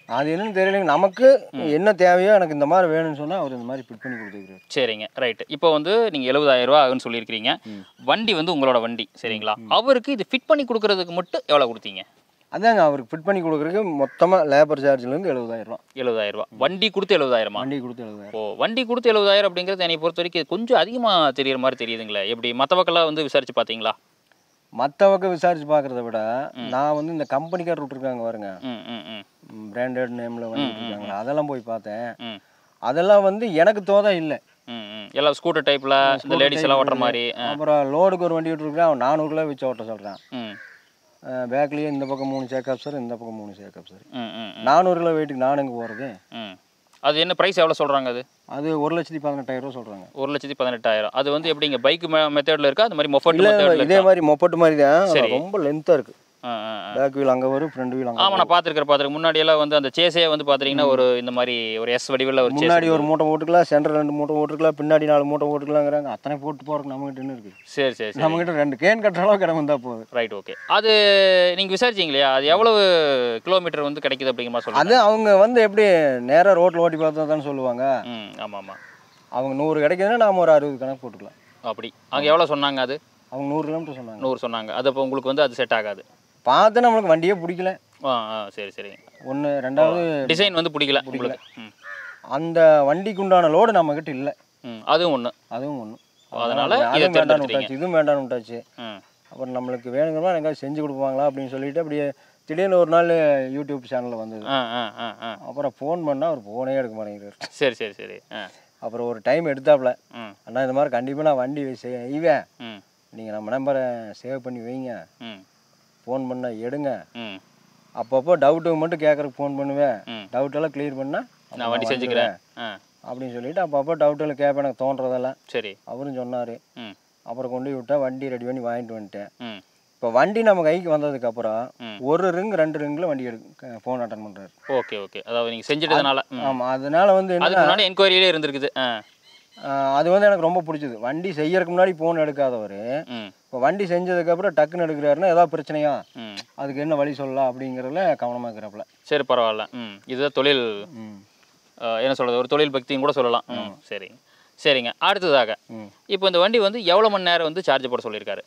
அது என்னன்னு தெரியலைங்க நமக்கு என்ன தேவையோ எனக்கு இந்த மாதிரி வேணும்னு சொன்னால் அவர் இந்த மாதிரி ஃபிட் பண்ணி கொடுத்துருக்காரு சரிங்க ரைட்டு இப்போ வந்து நீங்கள் எழுபதாயிரம் ரூபா ஆகுன்னு சொல்லியிருக்கிறீங்க வண்டி வந்து உங்களோட வண்டி சரிங்களா அவருக்கு இது ஃபிட் பண்ணி கொடுக்கறதுக்கு மட்டும் எவ்வளோ கொடுத்தீங்க அதாங்க அவருக்கு ஃபிட் பண்ணி கொடுக்குறதுக்கு மொத்தமாக லேபர் சார்ஜ்லேருந்து எழுபதாயிரம் ரூபா எழுபதாயிரம் ரூபா வண்டி கொடுத்து எழுபதாயிரமா வண்டி கொடுத்து எழுபதாயிரம் ஓ வண்டி கொடுத்து எழுபதாயிரம் அப்படிங்கிறது என்னை பொறுத்த வரைக்கும் இது கொஞ்சம் அதிகமாக தெரியுற மாதிரி தெரியுதுங்களே எப்படி மற்ற பக்கம்லாம் வந்து விசாரிச்சு பார்த்தீங்களா மற்ற பக்கம் விசாரிச்சு பார்க்குறத விட நான் வந்து இந்த கம்பெனிக்கார் விட்டுருக்காங்க பாருங்க ம் ம் ம் பிராண்டட் நேமில் வந்துட்டு இருக்காங்களா அதெல்லாம் போய் பார்த்தேன் ம் அதெல்லாம் வந்து எனக்கு தோதா இல்லை ம் ம் எல்லாம் ஸ்கூட்டர் டைப்பில் இந்த லேடிஸ் எல்லாம் ஓட்டுற மாதிரி ஆ, அப்புறம் லோடுக்கு ஒரு வண்டி விட்டுருக்கேன் அவன் நானூறுல வச்சு ஓட்ட சொல்கிறான் ம் பேக்லேயே இந்த பக்கம் மூணு சேக்கப் சார் இந்த பக்கம் மூணு சேக்கப் சார் ம் ம் ம், நானூறு கிலோ வெயிட்டுக்கு நான் எங்கே போகிறது ம் அது என்ன ப்ரைஸ் எவ்வளோ சொல்கிறாங்க அது அது ஒரு லட்சத்தி பதினெட்டாயிரம் ரூபா சொல்கிறாங்க ஒரு லட்சத்தி பதினெட்டாயிரம் அது வந்து எப்படிங்க பைக் மெத்தடில் இருக்கா அது மாதிரி மொஃபட் இல்லை மெத்தடில் இதே மாதிரி மொப்பட்டு மாதிரி தான் சரி. ரொம்ப லென்த்தாக இருக்குது ஆ ஆ ஆ. பேக் வீல் அங்கே வரும் ஃப்ரண்ட் வீல் அங்கே ஆமாம் நான் பார்த்துருக்கேன் பார்த்துருக்கேன் முன்னாடி எல்லாம் வந்து அந்த சேஸே வந்து பார்த்தீங்கன்னா ஒரு இந்த மாதிரி ஒரு எஸ் வடிவில் ஒரு சேஸ் முன்னாடி ஒரு மூட்டை போட்டுக்கலாம் சென்டர் ரெண்டு மூட்டை போட்டுக்கலாம் பின்னாடி நாலு மூட்டை போட்டுக்கலாங்கிறாங்க அத்தனை போட்டு போகிறதுக்கு நம்மகிட்ட என்ன இருக்குது சரி சரி சரி நம்மகிட்ட ரெண்டு கேன் கட்டுற அளவுக்கு இடம் வந்தால் போதும் ரைட் ஓகே அது நீங்கள் விசாரிச்சீங்க இல்லையா அது எவ்வளவு கிலோமீட்டர் வந்து கிடைக்குது அப்படிங்கிற மாதிரி சொல்லுங்க அது அவங்க வந்து எப்படி நேராக ரோட்டில் ஓட்டி பார்த்தா தானே சொல்லுவாங்க ம் ஆமாம் ஆமாம் அவங்க நூறு கிடைக்குதுன்னா நாம ஒரு அறுபது கணக்கு போட்டுக்கலாம் அப்படி அங்கே எவ்வளோ சொன்னாங்க அது அவங்க நூறு கிலோமீட்டர் சொன்னாங்க நூறு சொன்னாங்க அது அப்போ உங்களுக்கு வந்து அது செட் ஆகாது பார்த்து நம்மளுக்கு வண்டியே பிடிக்கல ஆ ஆ சரி சரி ஒன்று ரெண்டாவது டிசைன் வந்து பிடிக்கல உங்களுக்கு ம் அந்த வண்டிக்கு உண்டான லோடு நம்மக்கிட்ட இல்லை ம் அதுவும் ஒன்று அதுவும் ஒன்று அதனால இதை அதுவும் வேண்டாம்னு தேர்ந்தெடுத்துட்டீங்க. விட்டாச்சு இதுவும் வேண்டாம்னு விட்டாச்சு ம் அப்புறம் நம்மளுக்கு வேணுங்கிறமா எங்கேயாவது செஞ்சு கொடுப்பாங்களா அப்படின்னு சொல்லிட்டு அப்படியே திடீர்னு ஒரு நாள் யூடியூப் சேனலில் வந்தது ஆ ஆ ஆ ஆ அப்புறம் ஃபோன் பண்ணால் அவர் ஃபோனே எடுக்க மாட்டேங்கிறார் சரி சரி சரி ஆ அப்புறம் ஒரு டைம் எடுத்தாப்புல ம் அண்ணா இந்த மாதிரி கண்டிப்பாக நான் வண்டி செய்வேன் ம் நீங்கள் நம்ம நம்பரை சேவ் பண்ணி வைங்க ம் ஃபோன் பண்ண எடுங்க ம் அப்பப்போ டவுட்டுக்கு மட்டும் கேட்குறக்கு ஃபோன் பண்ணுவேன் ம். டவுட் எல்லாம் கிளியர் பண்ணா நான் வண்டி செஞ்சுக்கிறேன் ஆ அப்படின்னு சொல்லிட்டு அப்பப்போ டவுட் எல்லாம் கேட்பேன் எனக்கு தோன்றதெல்லாம் சரி அவரும் சொன்னார் ம் அப்புறம் கொண்டு போய் விட்டா வண்டி ரெடி பண்ணி வாங்கிட்டு வந்துட்டேன் ம் இப்போ வண்டி நம்ம கைக்கு வந்ததுக்கப்புறம் ம். ஒரு ரிங் ரெண்டு ரிங்கில் வண்டி எடுக்க ஃபோன் அட்டன் பண்ணுறாரு ஓகே ஓகே அதாவது நீங்கள் செஞ்சிட்டதுனால ம் ஆமாம் அதனால வந்து என்ன அதுக்கு முன்னாடி என்கொயரியிலே இருந்திருக்குது ஆ ஆஹ் அது வந்து எனக்கு ரொம்ப பிடிச்சது வண்டி செய்யறதுக்கு முன்னாடி ஃபோன் எடுக்காதவர் ம் இப்போ வண்டி செஞ்சதுக்கப்புறம் டக்குன்னு எடுக்கிறாருன்னா ஏதாவது பிரச்சனையா ம் அதுக்கு என்ன வழி சொல்லலாம் அப்படிங்கிறதுல கவனமாக இருக்கிறப்பல சரி பரவாயில்ல ம் இதுதான் தொழில் ம் அஹ், என்ன சொல்கிறது ஒரு தொழில் பக்தியும் கூட சொல்லலாம் ம் சரிங்க சரிங்க அடுத்ததாக ம் இப்போ இந்த வண்டி வந்து எவ்வளோ மணி நேரம் வந்து சார்ஜ் போட சொல்லியிருக்காரு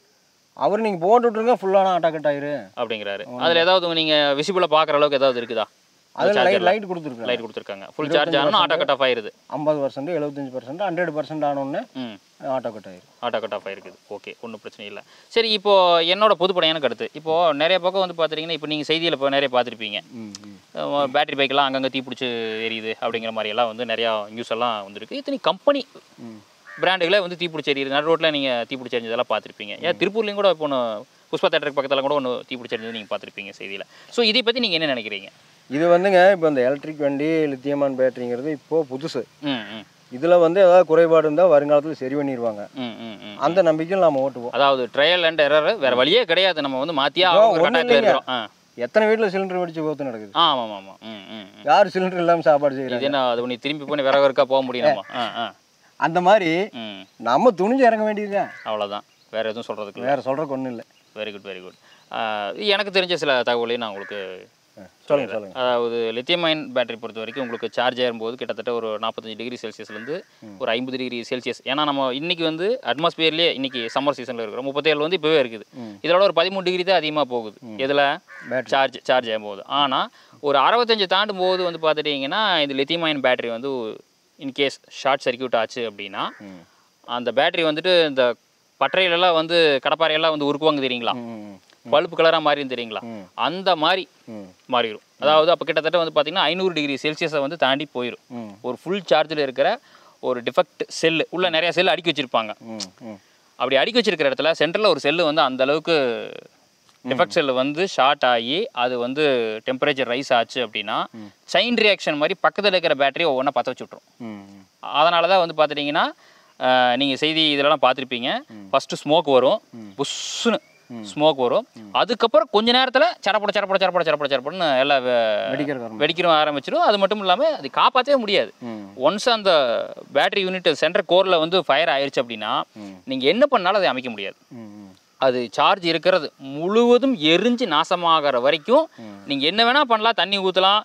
அவர் நீங்கள் போட்டு விட்ருங்க ஃபுல்லான ஆட்டோ கட் ஆயிரு அப்படிங்கிறாரு அதில் ஏதாவது நீங்கள் விசிபிளாக பார்க்குற அளவுக்கு ஏதாவது இருக்குதா அதில் லைட் லைட் கொடுத்துருக்குறேன் லைட் கொடுத்துருக்காங்க ஃபுல் சார்ஜ் ஆனால் ஆட்டோ கட் ஆஃப் ஆயிருது ஐம்பது பர்சன்ட் எழுபத்தஞ்சு பர்சன்ட் ஹண்ட்ரட் பர்சன்ட் ஆனோடனே ம் ஆட்டோ கட் ஆயிரு ஆட்டோ கட் ஆஃப் ஆயிருக்குது ஓகே ஒன்றும் பிரச்சனை இல்லை சரி இப்போ என்னோட பொதுப்படையான கருத்து இப்போ நிறைய பக்கம் வந்து பார்த்துட்டிங்கன்னா இப்போ நீங்கள் செய்தியில் இப்போ நிறைய பார்த்துருப்பீங்க ம் ம் பேட்டரி பைக்கெல்லாம் அங்கங்கே தீப்பிடிச்சு எரியுது அப்படிங்கிற மாதிரி எல்லாம் வந்து நிறையா நியூஸ் எல்லாம் வந்திருக்கு இத்தனை கம்பெனி ம் பிராண்டுகளே வந்து தீப்பிடிச்சு எரியுது நடு ரோட்டில் நீங்கள் தீப்பிடிச்சு எரிஞ்சதெல்லாம் பார்த்துருப்பீங்க ஏன் திருப்பூர்லேயும் கூட இப்போ ஒன்று புஷ்பா தேட்டருக்கு பக்கத்தில் கூட ஒன்று தீப்பிடிச்சு எரிஞ்சது நீங்கள் பார்த்துருப்பீங்க செய்தியில் ஸோ இதை பற்றி நீங்கள் என்ன நினைக்கிறீங்க இது வந்துங்க இப்போ இந்த எலக்ட்ரிக் வண்டி லித்தியமான் பேட்டரிங்கிறது இப்போ புதுசு ம் ம் இதில் வந்து ஏதாவது குறைபாடு இருந்தால் வருங்காலத்தில் சரி பண்ணிடுவாங்க ம் ம் ம் அந்த நம்பிக்கையில் நம்ம ஓட்டுவோம் அதாவது ட்ரையல் அண்ட் எரர் வேற வழியே கிடையாது நம்ம வந்து மாற்றியே இப்போ ஆகணுங்கிற ஒண்ணும் கட்டாயத்தில் இல்லைங்க. இருக்கிறோம் ஆ எத்தனை வீட்டில் சிலிண்டர் வெடிச்சு போத்து நடக்குது ஆ ஆமாம் ஆமாம் ம் ம் ம். யார் சிலிண்டர் இல்லாமல் சாப்பாடு செய்கிறாங்க இது என்ன அது நீ திரும்பி போய் விறகு இருக்கா போக முடியுமா ஆ ஆ அந்த மாதிரி ம் நம்ம துணிஞ்சு இறங்க வேண்டியதுதான் அவ்வளோதான் வேற எதுவும் சொல்கிறதுக்கு இல்லை வேற சொல்றதுக்கு ஒன்றும் இல்லை வெரி குட் வெரி குட் எனக்கு தெரிஞ்ச சில தகவலையும் நான் உங்களுக்கு சொல்லுங்க சொல்லுங்க அதாவது லித்தியம் அயன் பேட்டரி பொறுத்த வரைக்கும் உங்களுக்கு சார்ஜ் ஏறும்போது கிட்டத்தட்ட ஒரு நாற்பத்தஞ்சு டிகிரி செல்சியஸ்லேருந்து ஒரு ஐம்பது டிகிரி செல்சியஸ் ஏன்னா நம்ம இன்னைக்கு வந்து அட்மாஸ்பியர்லேயே இன்னைக்கு சம்மர் சீசனில் இருக்கிறோம் முப்பத்தேழு வந்து இப்போவே இருக்குது ம். இதோட ஒரு பதிமூணு டிகிரி தான் அதிகமாக போகுது இதில் Battery. சார்ஜ் சார்ஜ் ஆகும்போது ஆனால் ஒரு அறுபத்தஞ்சு தாண்டும் போது வந்து பார்த்துட்டிங்கன்னா இந்த லித்தியம் அயன் பேட்டரி வந்து இன்கேஸ் ஷார்ட் சர்க்யூட் ஆச்சு அப்படின்னா ம். அந்த பேட்டரி வந்துட்டு இந்த பட்டறையிலலாம் வந்து கடப்பாறையெல்லாம் வந்து உருக்குவாங்க தெரியுங்களா ம், ம், பல்பு கலராக மாறியும் தெரியுங்களா ம். அந்த மாதிரி ம், மாறிடும் அதாவது அப்போ கிட்டத்தட்ட வந்து பார்த்தீங்கன்னா ஐநூறு டிகிரி செல்சியஸை வந்து தாண்டி போயிடும் ம், ஒரு ஃபுல் சார்ஜில் இருக்கிற ஒரு டிஃபெக்ட் செல்லு உள்ள நிறைய செல் அடுக்கி வச்சிருப்பாங்க ம், ம். அப்படி அடுக்கி வச்சிருக்கிற இடத்துல சென்டரில் ஒரு செல்லு வந்து அந்த அளவுக்கு டிஃபெக்ட் செல்லு வந்து ஷார்ட் ஆகி அது வந்து டெம்பரேச்சர் ரைஸ் ஆச்சு அப்படின்னா செயின் ரியாக்ஷன் மாதிரி பக்கத்தில் இருக்கிற பேட்டரி ஒவ்வொன்றா பற்ற வச்சு விட்ரும் ம், ம். அதனால தான் வந்து பார்த்துட்டிங்கன்னா நீங்கள் செய்தி இதெல்லாம் பார்த்துருப்பீங்க ஃபஸ்ட்டு ஸ்மோக் வரும் புஷ்ஷுன்னு ஸ்மோக் வரும் அதுக்கப்புறம் கொஞ்ச நேரத்தில் சடப்பட சடப்பட சடப்பட சடப்பட சடப்படன்னு எல்லாம் வெ- வெடிக்கிற காரணம் வெடிக்கிற ஆரம்பிச்சிடும் அது மட்டும் இல்லாமல் அது காப்பாற்றவே முடியாது ம். ஒன்ஸ் அந்த பேட்டரி யூனிட் சென்டர் கோரில் வந்து ஃபயர் ஆயிருச்சு அப்படின்னா நீங்கள் என்ன பண்ணாலும் அதை அமைக்க முடியாது ம், ம். அது சார்ஜ் இருக்கிறது முழுவதும் எரிஞ்சு நாசமாகிற வரைக்கும் நீங்கள் என்ன வேணால் பண்ணலாம் தண்ணி ஊற்றலாம்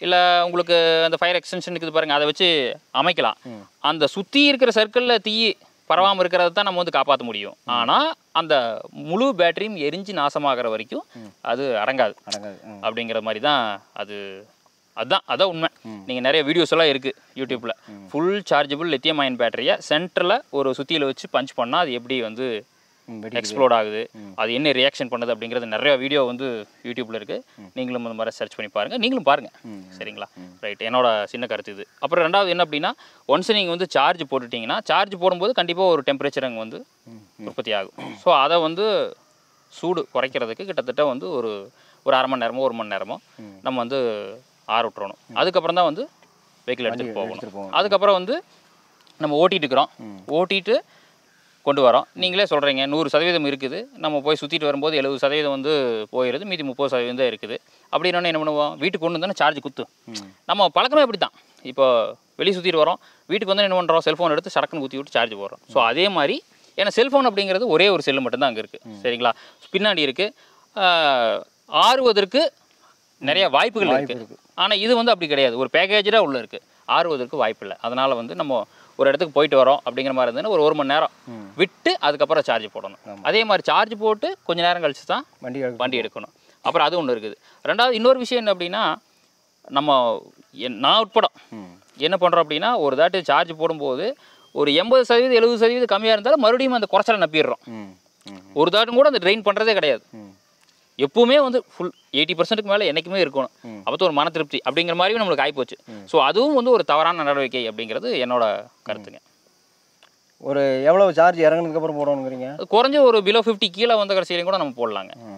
இல்லை உங்களுக்கு அந்த ஃபயர் எக்ஸ்டென்ஷன் இருக்குது பாருங்கள் அதை வச்சு அமைக்கலாம் அந்த சுற்றி இருக்கிற சர்க்கிளில் தீ பரவாமல் இருக்கிறத தான் நம்ம வந்து காப்பாற்ற முடியும் ஆனால் அந்த முழு பேட்டரியும் எரிஞ்சு நாசமாகிற வரைக்கும் அது அடங்காது அடங்காது ம். அப்படிங்கிற மாதிரி தான் அது அதுதான் அதான் உண்மை நீங்கள் நிறைய வீடியோஸ் எல்லாம் இருக்குது யூடியூப்பில் ஃபுல் சார்ஜபிள் லித்தியம் அயன் பேட்டரியை சென்டரில் ஒரு சுத்தியில் வச்சு பஞ்ச் பண்ணால் அது எப்படி வந்து ம், வெடி எக்ஸ்ப்ளோட் ஆகுது அது என்ன ரியாக்ஷன் பண்ணுது அப்படிங்கிறது நிறைய வீடியோ வந்து யூடியூப்ல இருக்கு நீங்களும் இந்த மாதிரி சர்ச் பண்ணி பாருங்க நீங்களும் பாருங்க சரிங்களா ரைட் என்னோட சின்ன கருத்து இது அப்புறம் ரெண்டாவது என்ன அப்படின்னா ஒன்ஸ் நீங்கள் வந்து சார்ஜ் போட்டுட்டீங்கன்னா சார்ஜ் போடும்போது கண்டிப்பாக ஒரு டெம்பரேச்சர் அங்கே வந்து உற்பத்தி ஆகும் ஸோ அதை வந்து சூடு குறைக்கிறதுக்கு கிட்டத்தட்ட வந்து ஒரு ஒரு அரை மணி நேரமோ ஒரு மணி நேரமோ நம்ம வந்து ஆற விட்டுறணும் அதுக்கப்புறம் தான் வந்து வெஹிக்கிள் எடுத்துகிட்டு எடுத்துட்டு போகணும் போகணும். அதுக்கப்புறம் வந்து நம்ம ஓட்டிட்டு இருக்கிறோம் ஓட்டிட்டு கொண்டு வரோம் நீங்களே சொல்கிறீங்க நூறு சதவீதம் இருக்குது நம்ம போய் சுற்றிட்டு வரும்போது எழுபது சதவீதம் வந்து போயிடுது மீதி முப்பது சதவீதம் தான் இருக்குது அப்படின்னா என்ன பண்ணுவோம் வீட்டுக்கு கொண்டு வந்தோன்னா சார்ஜ் குத்து நம்ம பழக்கமே அப்படி தான் இப்போ வெளியே சுற்றிட்டு வரோம் வீட்டுக்கு வந்து என்ன பண்ணுறோம் செல்ஃபோன் எடுத்து சடக்குன்னு குத்தி விட்டு சார்ஜ் போடுறோம் ஸோ அதே மாதிரி ஏன்னா செல்ஃபோன் அப்படிங்கிறது ஒரே ஒரு செல்லு மட்டும்தான் அங்கே இருக்குது சரிங்களா பின்னாடி இருக்குது ஆறுவதற்கு நிறைய வாய்ப்புகள் இருக்குது ஆனால் இது வந்து அப்படி கிடையாது ஒரு பேக்கேஜாக உள்ள இருக்குது ஆறுவதற்கு வாய்ப்பு இல்லை அதனால் வந்து நம்ம ஒரு இடத்துக்கு போயிட்டு வரோம் அப்படிங்கிற மாதிரி இருந்ததுன்னா ஒரு ஒரு மணி நேரம் விட்டு அதுக்கப்புறம் சார்ஜ் போடணும் அதே மாதிரி சார்ஜ் போட்டு கொஞ்ச நேரம் கழிச்சு தான் வண்டி எடுக்க வண்டி எடுக்கணும் அப்புறம் அது ஒன்று இருக்குது ரெண்டாவது இன்னொரு விஷயம் என்ன அப்படின்னா நம்ம என்- நான் உட்பட என்ன பண்ணுறோம் அப்படின்னா ஒரு தாட்டு சார்ஜ் போடும்போது ஒரு எண்பது சதவீதம் எழுபது சதவீதம் கம்மியாக இருந்தாலும் மறுபடியும் அந்த குறைச்சலை நப்பிடுறோம் ம் ம் ஒரு தாட்டும் கூட அந்த ட்ரெயின் பண்ணுறதே கிடையாது ம் எப்பவுமே வந்து ஃபுல் எயிட்டி பர்சன்ட்டுக்கு மேலே என்றைக்குமே இருக்கணும் அப்போ ஒரு மன திருப்தி அப்படிங்கிற மாதிரியும் நம்மளுக்கு ஆகிப்போச்சு ஸோ அதுவும் வந்து ஒரு தவறான நடவடிக்கை அப்படிங்கிறது என்னோட கருத்துங்க ஒரு எவ்வளோ சார்ஜ் இறங்குனதுக்கு அப்புறம் போடணுங்கிறீங்க அது குறைஞ்ச ஒரு பிலோ ஃபிஃப்டி கீழே வந்த கடைசியிலையும் கூட நம்ம போடலாங்க ம்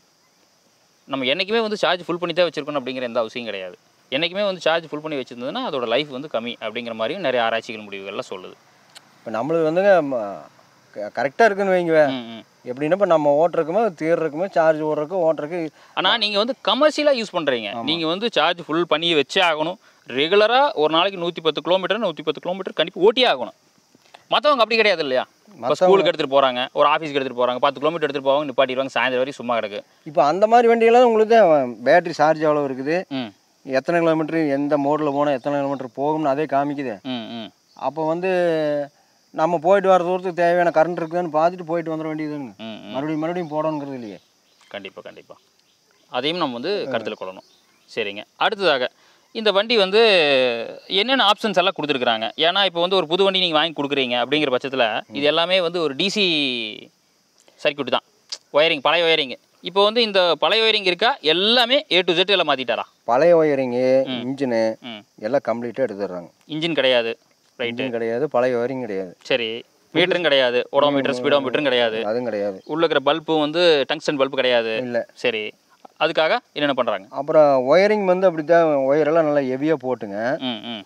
நம்ம என்றைக்குமே வந்து சார்ஜ் ஃபுல் பண்ணி தான் வச்சிருக்கணும் அப்படிங்கிற எந்த அவசியம் கிடையாது என்றைக்குமே வந்து சார்ஜ் ஃபுல் பண்ணி வச்சிருந்ததுன்னா அதோட லைஃப் வந்து கம்மி அப்படிங்கிற மாதிரியும் நிறைய ஆராய்ச்சிகள் முடிவுகள்லாம் சொல்லுது இப்போ நம்மளுக்கு வந்துங்க கரெக்டாக இருக்குன்னு வைங்க ம் ம் எப்படின்னா இப்போ நம்ம ஓட்டுறக்குமே தீர்றக்குமே சார்ஜ் ஓடுறக்கு ஓட்டுறக்கு ஆனால் நீங்கள் வந்து கமர்ஷியலாக யூஸ் பண்ணுறீங்க நீங்கள் வந்து சார்ஜ் ஃபுல் பண்ணி வச்சே ஆகணும் ரெகுலராக ஒரு நாளைக்கு நூற்றி பத்து கிலோமீட்டர் நூற்றி பத்து கிலோமீட்டர் கண்டிப்பாக ஓட்டியே ஆகணும் மற்றவங்க அப்படி கிடையாது இல்லையா இப்போ ஸ்கூலுக்கு எடுத்துகிட்டு போகிறாங்க ஒரு ஆஃபீஸ்க்கு எடுத்துகிட்டு போகிறாங்க பத்து கிலோமீட்டர் எடுத்துகிட்டு போவாங்க நிப்பாட்டிடுவாங்க சாயந்தரம் வரைக்கும் சும்மா கிடக்கு இப்போ அந்த மாதிரி வண்டியெல்லாம் உங்களுக்கு பேட்டரி சார்ஜ் எவ்வளோ இருக்குது ம் எத்தனை கிலோமீட்டர் எந்த மோடில் போனால் எத்தனை கிலோமீட்டர் போகும்னு அதே காமிக்குது ம் ம் அப்போ வந்து நம்ம போயிட்டு வர தூரத்துக்கு தேவையான கரண்ட் இருக்குதுன்னு பார்த்துட்டு போயிட்டு வந்துட வேண்டியதுங்க ம் ம் மறுபடியும் மறுபடியும் போடணுங்கிறது இல்லையே கண்டிப்பாக கண்டிப்பாக அதையும் நம்ம வந்து கருத்தில் கொள்ளணும் சரிங்க அடுத்ததாக இந்த வண்டி வந்து என்னென்ன ஆப்ஷன்ஸ் எல்லாம் கொடுத்துருக்குறாங்க ஏன்னா இப்போ வந்து ஒரு புது வண்டி நீங்கள் வாங்கி கொடுக்குறீங்க அப்படிங்கிற பட்சத்தில் இது எல்லாமே வந்து ஒரு டிசி சர்க்யூட் தான் ஒயரிங் பழைய ஒயரிங் இப்போ வந்து இந்த பழைய ஒயரிங் இருக்கா எல்லாமே ஏ டு ஜெட் எல்லாம் மாற்றிட்டாரா பழைய ஒயரிங்கு இன்ஜினு ம் எல்லாம் கம்ப்ளீட்டாக எடுத்துடுறாங்க இன்ஜின் கிடையாது ரைட்டு இன்ஜின் கிடையாது பழைய ஒயரிங் கிடையாது சரி மீட்டரும் கிடையாது ஓடோமீட்டர் ஸ்பீடோமீட்டரும் கிடையாது அதுவும் கிடையாது உள்ள இருக்கிற பல்பும் வந்து டங்ஸ்டன் பல்பு கிடையாது இல்லை சரி அதுக்காக என்னென்ன பண்ணுறாங்க அப்புறம் ஒயரிங் வந்து அப்படி தான் ஒயரெல்லாம் நல்லா ஹெவியாக போட்டுங்க ம் ம்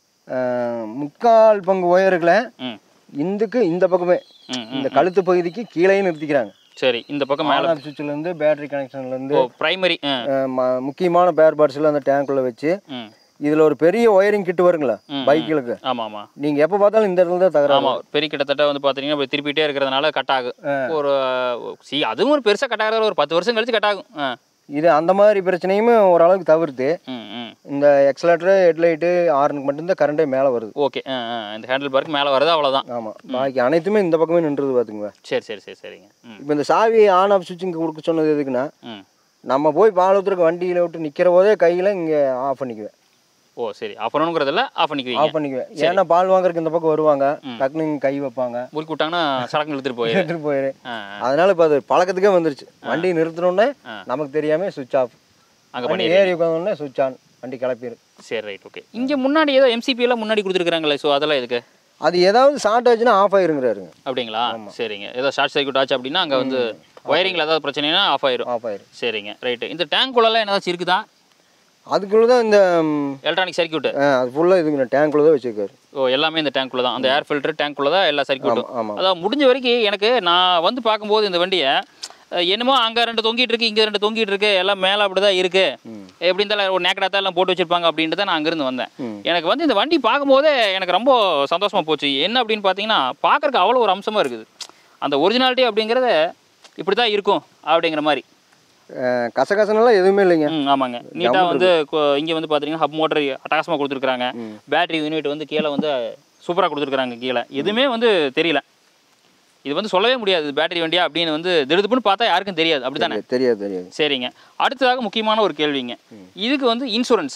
அஹ், முக்கால் பங்கு ஒயர்களை ம் இந்துக்கு இந்த பக்கமே ம் ம் இந்த கழுத்து பகுதிக்கு கீழே நிறுத்திக்கிறாங்க சரி இந்த பக்கம் மேலே ஆன் சுவிட்சிலேருந்து பேட்டரி கனெக்ஷன்லேருந்து ஓ ப்ரைமரி முக்கியமான பேர் பார்ட்ஸ்லாம் அந்த டேங்க்குள்ளே வச்சு ம் இதில் ஒரு பெரிய ஒயரிங் கிட்டு வருங்களா ம், பைக்குகளுக்கு ஆமாம் ஆமாம் நீங்கள் எப்போ பார்த்தாலும் இந்த இடத்துல தான் தகராறு ஆமாம் பெரிய கிட்டத்தட்ட வந்து பார்த்தீங்கன்னா இப்படி திருப்பிட்டே இருக்கிறதுனால கட் ஆகும் ஒரு சி அதுவும் ஒரு பெருசாக கட் ஆகிறது ஒரு பத்து வருஷம் கழிச்சு கட் ஆகும் ஆ இது அந்த மாதிரி பிரச்சனையுமே ஓரளவுக்கு தவிர்த்து ம் ம் இந்த எக்ஸலேட்டரு ஹெட்லைட்டு ஆர்னுக்கு மட்டும்தான் கரண்டே மேலே வருது ஓகே ஆ ஆ இந்த ஹேண்டில் பார்க்கு மேலே வருது அவ்வளோதான் ஆமாம் பாக்கி அனைத்துமே இந்த பக்கமே நின்றுது பார்த்துங்க சரி சரி சரி சரிங்க ம் இப்போ இந்த சாவி ஆன் ஆஃப் சுவிட்சிங் கொடுக்க சொன்னது எதுக்குன்னா ம் நம்ம போய் பால் ஊத்துறக்கு வண்டியில் விட்டு நிற்கிற போதே கையில் இங்கே ஆஃப் பண்ணிக்குவேன் ஓ சரி ஆஃப் பண்ணணுங்கிறதில்ல ஆஃப் பண்ணிக்குவீங்க ஆஃப் பண்ணிக்குவேன் ஏன்னா பால் வாங்குறதுக்கு இந்த பக்கம் வருவாங்க டக்குனு இங்க கை வைப்பாங்க முறுக்கி விட்டாங்கன்னா சடங்கு இழுத்துட்டு போயிரு எடுத்துட்டு போயிரு ஆ அதனால இப்போ அது பழக்கத்துக்கே வந்துருச்சு வண்டி நிறுத்தினோடனே ஆ. நமக்கு தெரியாம சுவிட்ச் ஆஃப் அங்கே வண்டி ஏறி உட்காந்தோடனே சுவிட்ச் ஆன் வண்டி கிளப்பிடு சரி ரைட் ஓகே இங்கே முன்னாடி ஏதோ எம்சிபி எல்லாம் முன்னாடி கொடுத்துருக்காங்களே ஸோ அதெல்லாம் எதுக்கு அது ஏதாவது ஷார்ட் ஆச்சுன்னா ஆஃப் ஆயிருங்கிறாருங்க அப்படிங்களா சரிங்க ஏதோ ஷார்ட் சர்க்யூட் ஆச்சு அப்படின்னா அங்கே வந்து ஒயரிங்கில் ஏதாவது பிரச்சனைனா ஆஃப் ஆயிரும் ஆஃப் ஆயிரும் சரிங்க ரைட்டு இந்த டேங்க்குள்ளெல்லாம் ஏதாச்சும் இருக்குதா அதுக்குள்ள தான் இந்த ம், எலக்ட்ரானிக் சர்க்யூட்டு ஆ, அது ஃபுல்லாக இதுங்க டேங்க்குள்ள தான் வச்சிருக்காரு ஓ எல்லாமே இந்த டேங்க்குள்ள தான் அந்த ஏர் ஃபில்டர் டேங்க்குள்ள தான் எல்லா சர்க்யூட்டும் ஆமாம் அதான் முடிஞ்ச வரைக்கும் எனக்கு நான் வந்து பார்க்கும்போது இந்த வண்டியை அஹ், என்னமோ அங்கே ரெண்டு தொங்கிட்டு இருக்கு இங்கே ரெண்டு தொங்கிட்டு இருக்கு எல்லாம் மேலே அப்படி தான் இருக்கு எப்படி இருந்தாலும் ஒரு நேக்கடாத்தான் எல்லாம் போட்டு வச்சிருப்பாங்க அப்படின்ட்டு தான் நான் அங்கேருந்து வந்தேன் ம். எனக்கு வந்து இந்த வண்டி பார்க்கும்போதே எனக்கு ரொம்ப சந்தோஷமா போச்சு என்ன அப்படின்னு பார்த்தீங்கன்னா பார்க்கறக்கு அவ்வளோ ஒரு அம்சமாக இருக்குது அந்த ஒரிஜினாலிட்டி அப்படிங்கிறத இப்படி தான் இருக்கும் அப்படிங்கிற மாதிரி அஹ் கசகசனெல்லாம் எதுவுமே இல்லைங்க ம் ஆமாங்க நீட்டாக வந்து இங்கே வந்து பார்த்தீங்கன்னா ஹப் மோட்டர் அட்டகாசமாக கொடுத்துருக்காங்க பேட்டரி யூனிட் வந்து கீழே வந்து சூப்பராக கொடுத்துருக்காங்க கீழே எதுவுமே வந்து தெரியல இது வந்து சொல்லவே முடியாது பேட்டரி வண்டியா அப்படின்னு வந்து திடுதுப்புன்னு பார்த்தா யாருக்கும் தெரியாது அப்படி தானே தெரியாது தெரியாது சரிங்க அடுத்ததாக முக்கியமான ஒரு கேள்விங்க இதுக்கு வந்து இன்சூரன்ஸ்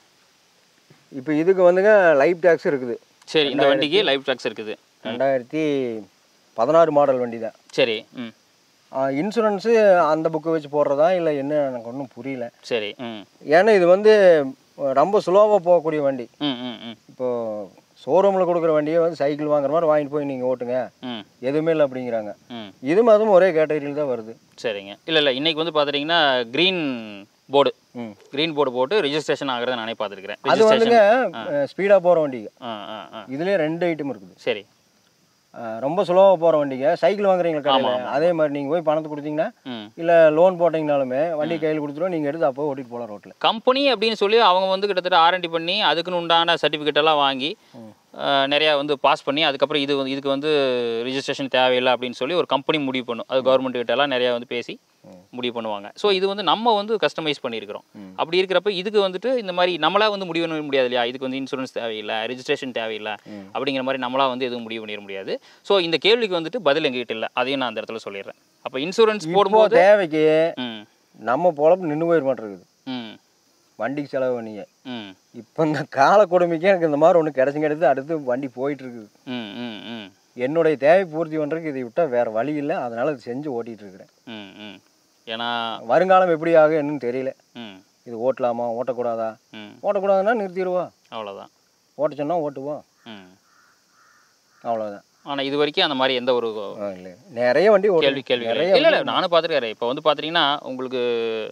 இப்போ இதுக்கு வந்துங்க லைஃப் டேக்ஸ் இருக்குது சரி இந்த வண்டிக்கு லைஃப் டாக்ஸ் இருக்குது ரெண்டாயிரத்தி பதினாறு மாடல் வண்டி தான் சரி ம் இன்சூரன்ஸு அந்த புக்கை வச்சு போடுறதா இல்லை என்ன எனக்கு ஒன்றும் புரியல சரி ம் ஏன்னா இது வந்து ரொம்ப ஸ்லோவாக போகக்கூடிய வண்டி ம் ம் ம் இப்போது ஷோரூமில் கொடுக்குற வண்டியை வந்து சைக்கிள் வாங்குற மாதிரி வாங்கிட்டு போய் நீங்கள் ஓட்டுங்க ம் எதுவுமே இல்லை அப்படிங்கிறாங்க ம் இதுவும் அதுவும் ஒரே கேட்டகரியில் தான் வருது சரிங்க இல்லை இல்லை இன்னைக்கு வந்து பார்த்துட்டிங்கன்னா க்ரீன் போர்டு ம் க்ரீன் போர்டு போட்டு ரெஜிஸ்ட்ரேஷன் ஆகிறத நானே பார்த்துருக்கிறேன் அது வந்துங்க ஸ்பீடாக போகிற வண்டிங்க ஆ ஆ ஆ இதுலேயே ரெண்டு ஐட்டம் இருக்குது சரி அஹ் ரொம்ப ஸ்லோவாக போகிற வண்டிங்க சைக்கிள் வாங்குறீங்களா கடையில் அதே மாதிரி நீங்கள் போய் பணத்தை கொடுத்தீங்கன்னா ம் இல்லை லோன் போட்டிங்கனாலுமே வண்டி கையில் கொடுத்துருவோம் நீங்கள் எடுத்து அப்போ ஓட்டிட்டு போகலாம் ரோட்டில் கம்பெனி அப்படின்னு சொல்லி அவங்க வந்து கிட்டத்தட்ட ஆர்என்டி பண்ணி அதுக்குன்னு உண்டான சர்டிஃபிகேட் எல்லாம் வாங்கி அஹ், நிறையா வந்து பாஸ் பண்ணி அதுக்கப்புறம் இது வந்து- இதுக்கு வந்து ரிஜிஸ்ட்ரேஷன் தேவையில்லை அப்படின்னு சொல்லி ஒரு கம்பெனி முடிவு பண்ணும் அது கவர்மெண்ட் கிட்ட எல்லாம் நிறையா வந்து பேசி முடிவு பண்ணுவாங்க ஸோ இது வந்து நம்ம வந்து கஸ்டமைஸ் பண்ணியிருக்கிறோம் அப்படி இருக்கிறப்ப இதுக்கு வந்துட்டு இந்த மாதிரி நம்மளா வந்து முடிவு பண்ண முடியாது இல்லையா இதுக்கு வந்து இன்சூரன்ஸ் தேவையில்லை ரெஜிஸ்ட்ரேஷன் தேவையில்லை அப்படிங்கிற மாதிரி நம்மளா வந்து எதுவும் முடிவு பண்ணிட முடியாது ஸோ இந்த கேள்விக்கு வந்துட்டு பதில் எங்ககிட்ட இல்லை அதையும் நான் அந்த இடத்துல சொல்லிடுறேன் அப்போ இன்சூரன்ஸ் இப்போ போடும்போது தேவைக்கு ம் நம்ம பொழப்பு நின்று போயிட மாட்டேங்குது ம் வண்டிக்கு செலவு பண்ணிங்க ம் இப்போ இந்த கால கொடுமைக்கு எனக்கு இந்த மாதிரி ஒன்று கிடச்சி கிடச்சி அடுத்து வண்டி போயிட்டு இருக்குது ம் ம் ம் என்னுடைய தேவை பூர்த்தி பண்ணுறதுக்கு இதை விட்டால் வேறு வழி இல்லை அதனால் இது செஞ்சு ஓட்டிகிட்டு இருக்கிறேன் ம் ம் ஏன்னா வருங்காலம் எப்படி ஆகும் என்னன்னு தெரியல ம் இது ஓட்டலாமா ஓட்டக்கூடாதா ம் ஓட்டக்கூடாதுன்னா நிறுத்திடுவோம் அவ்வளோதான் ஓட்ட சொன்னால் ஓட்டுவோம் ம் அவ்வளோதான் ஆனால் இது வரைக்கும் அந்த மாதிரி எந்த ஒரு இல்லை நிறைய வண்டி ஓட்டு கேள்வி கேள்வி நிறைய இல்லை இல்லை நானும் பார்த்துருக்காரு இப்போ வந்து பார்த்தீங்கன்னா உங்களுக்கு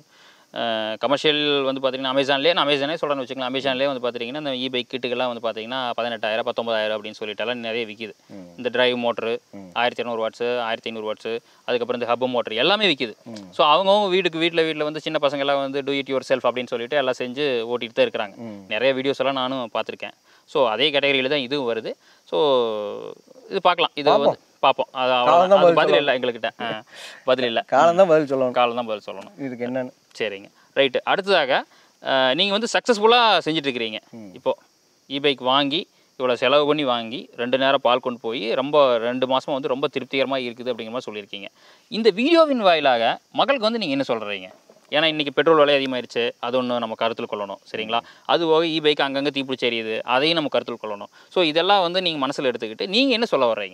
கமர்ஷியல் வந்து பார்த்தீங்கன்னா அமேசான்லேயே நான் அமேசானே சொல்கிறேன்னு வச்சுக்கலாம் அமேசான்லேயே வந்து பார்த்தீங்கன்னா இந்த இ பைக் கிட்டுக்கெல்லாம் வந்து பார்த்தீங்கன்னா பதினெட்டாயிரம் பத்தொம்பதாயிரம் அப்படின்னு சொல்லிட்டு எல்லாம் நிறைய விற்கிது இந்த டிரைவ் மோட்ரு ஆயிரத்தி இரநூறு வாட்ஸு ஆயிரத்தி ஐநூறு வாட்ஸு அதுக்கப்புறம் இந்த ஹப் மோட்ரு எல்லாமே விற்கிது ஸோ அவங்கவுங்க வீட்டுக்கு வீட்டில் வீட்டில் வந்து சின்ன பசங்க எல்லாம் வந்து டூ இட் யுவர் செல்ஃப் அப்படின்னு சொல்லிட்டு எல்லாம் செஞ்சு ஓட்டிட்டு தான் இருக்கிறாங்க நிறைய வீடியோஸ் எல்லாம் நானும் பார்த்துருக்கேன் ஸோ அதே கேட்டகரியில் தான் இதுவும் வருது ஸோ இது பார்க்கலாம் இது வந்து பார்ப்போம் அது அவ்வளவுதான். காலம் தான் அது பதில் இல்லை எங்கள்கிட்ட ஆ, பதில் இல்லை காலம் தான் பதில் சொல்லணும் காலம் தான் பதில் சொல்லணும் இதுக்கு என்னன்னு சரிங்க ரைட்டு அடுத்ததாக நீங்கள் வந்து சக்ஸஸ்ஃபுல்லாக செஞ்சிட்ருக்கிறீங்க இப்போ இ பைக் வாங்கி இவ்வளோ செலவு பண்ணி வாங்கி ரெண்டு நேரம் பால் கொண்டு போய் ரொம்ப ரெண்டு மாதமாக வந்து ரொம்ப திருப்திகரமாக இருக்குது அப்படிங்கிற மாதிரி சொல்லியிருக்கீங்க இந்த வீடியோவின் வாயிலாக மக்களுக்கு வந்து நீங்கள் என்ன சொல்கிறீங்க ஏன்னா இன்றைக்கி பெட்ரோல் விலை அதிகமாயிருச்சு அது ஒன்று நம்ம கருத்தில் கொள்ளணும் சரிங்களா அது போக இ பைக் அங்கங்கே தீப்பிடிச்சு எரியுது அதையும் நம்ம கருத்தில் கொள்ளணும் ஸோ இதெல்லாம் வந்து நீங்கள் மனசில் எடுத்துக்கிட்டு நீங்கள் என்ன சொல்ல வர்றீங்க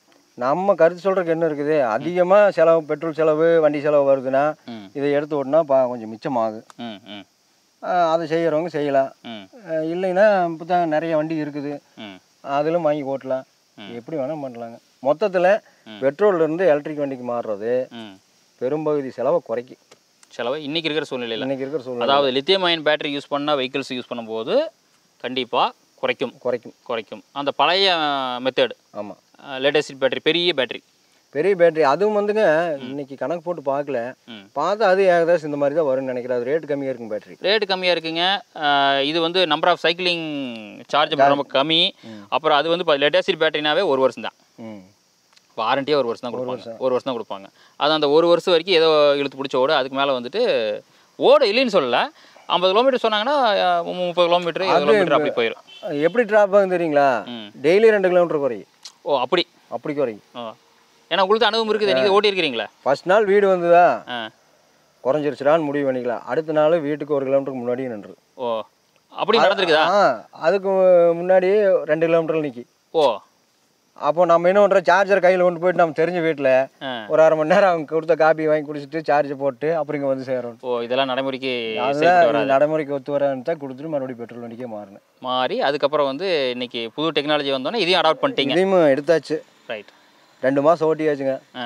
நம்ம கருத்து சொல்கிறதுக்கு என்ன இருக்குது அதிகமாக செலவு பெட்ரோல் செலவு வண்டி செலவு வருதுன்னா ம் இதை எடுத்து ஓட்டினா பா கொஞ்சம் மிச்சமாகும் ம் ம் ஆஹ் அதை செய்கிறவங்க செய்யலாம் ம் ஆஹ் இல்லைன்னா இப்போ தான் நிறைய வண்டி இருக்குது ம் அதிலும் வாங்கி ஓட்டலாம் எப்படி வேணால் பண்ணலாங்க மொத்தத்தில் பெட்ரோல்லேருந்து எலக்ட்ரிக் வண்டிக்கு மாறுறது ம் பெரும்பகுதி செலவை குறைக்கும் செலவு இன்றைக்கி இருக்கிற சூழ்நிலையில் இன்னைக்கு இருக்கிற சூழ்நிலை அதாவது லித்தியம் அயன் பேட்டரி யூஸ் பண்ண வெஹிக்கிள்ஸ் யூஸ் பண்ணும்போது கண்டிப்பாக குறைக்கும் குறைக்கும் குறைக்கும் அந்த பழைய மெத்தட் ஆமாம் லேட்டஸ்ட் பேட்டரி பெரிய பேட்டரி பெரிய பேட்டரி அதுவும் வந்துங்க இன்னைக்கு கணக்கு போட்டு பார்க்கல ம். பார்த்தா அது ஏகதாச்சும் இந்த மாதிரி தான் வரும்னு நினைக்கிறேன் அது ரேட் கம்மியாக இருக்கும் பேட்டரி ரேட்டு கம்மியாக இருக்குங்க அஹ் இது வந்து நம்பர் ஆஃப் சைக்கிளிங் சார்ஜ் ரொம்ப கம்மி அப்புறம் அது வந்து லேட்டஸ்ட் பேட்டரினாவே ஒரு வருஷம் தான் ம் வாரண்டியாக ஒரு வருஷம் தான் கொடுப்பாங்க ஒரு வருஷம் தான் கொடுப்பாங்க அது அந்த ஒரு வருஷம் வரைக்கும் ஏதோ இழுத்து பிடிச்ச ஓடு அதுக்கு மேலே வந்துட்டு ஓட இல்லைன்னு சொல்லல ஐம்பது கிலோமீட்டர் சொன்னாங்கன்னா அஹ் முப்பது கிலோமீட்டர் இருபது கிலோமீட்டர் அப்படி போயிடும் எப்படி ட்ராப் ஆகும் தெரியுங்களா ம். டெய்லி ரெண்டு கிலோமீட்டர் குறையும் ஓ அப்படி அப்படி குறையும் ஓ ஏன்னா உங்களுக்கு அனுபவம் இருக்குது நீங்கள் ஓட்டி இருக்கிறீங்களா ஃபர்ஸ்ட் நாள் வீடு வந்ததா ஆ குறைஞ்சிருச்சுடான்னு முடிவு பண்ணிக்கலாம் அடுத்த நாள் வீட்டுக்கு ஒரு கிலோமீட்டருக்கு முன்னாடியே நின்று ஓ அப்படி நடந்திருக்குதா ஆ அதுக்கு முன்னாடி ரெண்டு கிலோமீட்டர் நிற்கி ஓ அப்போ நம்ம என்ன பண்ணுறோம் சார்ஜர் கையில் கொண்டு போயிட்டு நம்ம தெரிஞ்ச வீட்டில் ஆ. ஒரு அரை மணி நேரம் அவங்க கொடுத்த காப்பி வாங்கி குடிச்சிட்டு சார்ஜ் போட்டு அப்புறம் இங்கே வந்து சேரும் ஓ இதெல்லாம் நடைமுறைக்கு அதுதான் சரிப்பட்டு வராது இது நடைமுறைக்கு ஒத்து வரன்னு தான் கொடுத்துட்டு மறுபடியும் பெட்ரோல் வண்டிக்கே மாறினேன் மாறி அதுக்கப்புறம் வந்து இன்னைக்கு புது டெக்னாலஜி வந்தோன்னே இதையும் அடாப்ட் பண்ணிட்டீங்க இதையும் எடுத்தாச்சு ரைட் ரெண்டு மாதம் ஓட்டியாச்சுங்க ஆ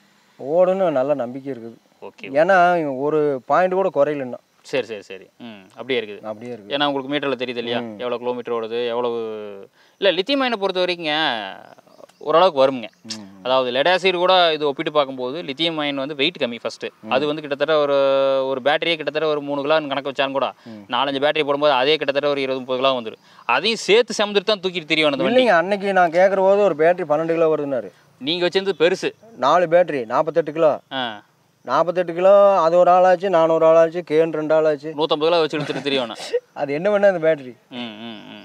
ஓடுன்னு நல்ல நம்பிக்கை இருக்குது ஓகே ஏன்னா ஒரு பாயிண்ட் கூட குறையலன்னா சரி சரி சரி ம் அப்படியே இருக்குது அப்படியே இருக்குது ஏன்னா உங்களுக்கு மீட்டரில் தெரியுது இல்லையா எவ்வளோ கிலோமீட்டர் ஓடுது எவ்வளவு இல்லை லித்தியம் அயனை பொறுத்த வரைக்குங்க ஓரளவுக்கு வருங்க அதாவது லெடாசிர் கூட இது ஒப்பிட்டு பார்க்கும்போது லித்தியம் அயன் வந்து வெயிட் கம்மி ஃபஸ்ட்டு அது வந்து கிட்டத்தட்ட ஒரு ஒரு பேட்டரியே கிட்டத்தட்ட ஒரு மூணு கிலோ கணக்கு வச்சாலும் கூட நாலஞ்சு பேட்டரி போடும்போது அதே கிட்டத்தட்ட ஒரு இருபது முப்பது கிலோ வந்துடும் அதையும் சேர்த்து சமந்துட்டு தான் தூக்கிட்டு தெரியும் அந்த வண்டி இல்லைங்க அன்னைக்கு நான் கேட்குற போது ஒரு பேட்டரி பன்னெண்டு கிலோ வருதுன்னாரு நீங்கள் வச்சிருந்து பெருசு நாலு பேட்டரி நாற்பத்தெட்டு கிலோ ஆ நாற்பத்தெட்டு கிலோ அது ஒரு ஆளாச்சு நானூறு ஆளாச்சு கேன் ரெண்டு ஆளாச்சு நூற்றம்பது கிலோ வச்சு எடுத்துட்டு தெரியணும் அது என்ன பண்ண அந்த பேட்டரி ம் ம் ம்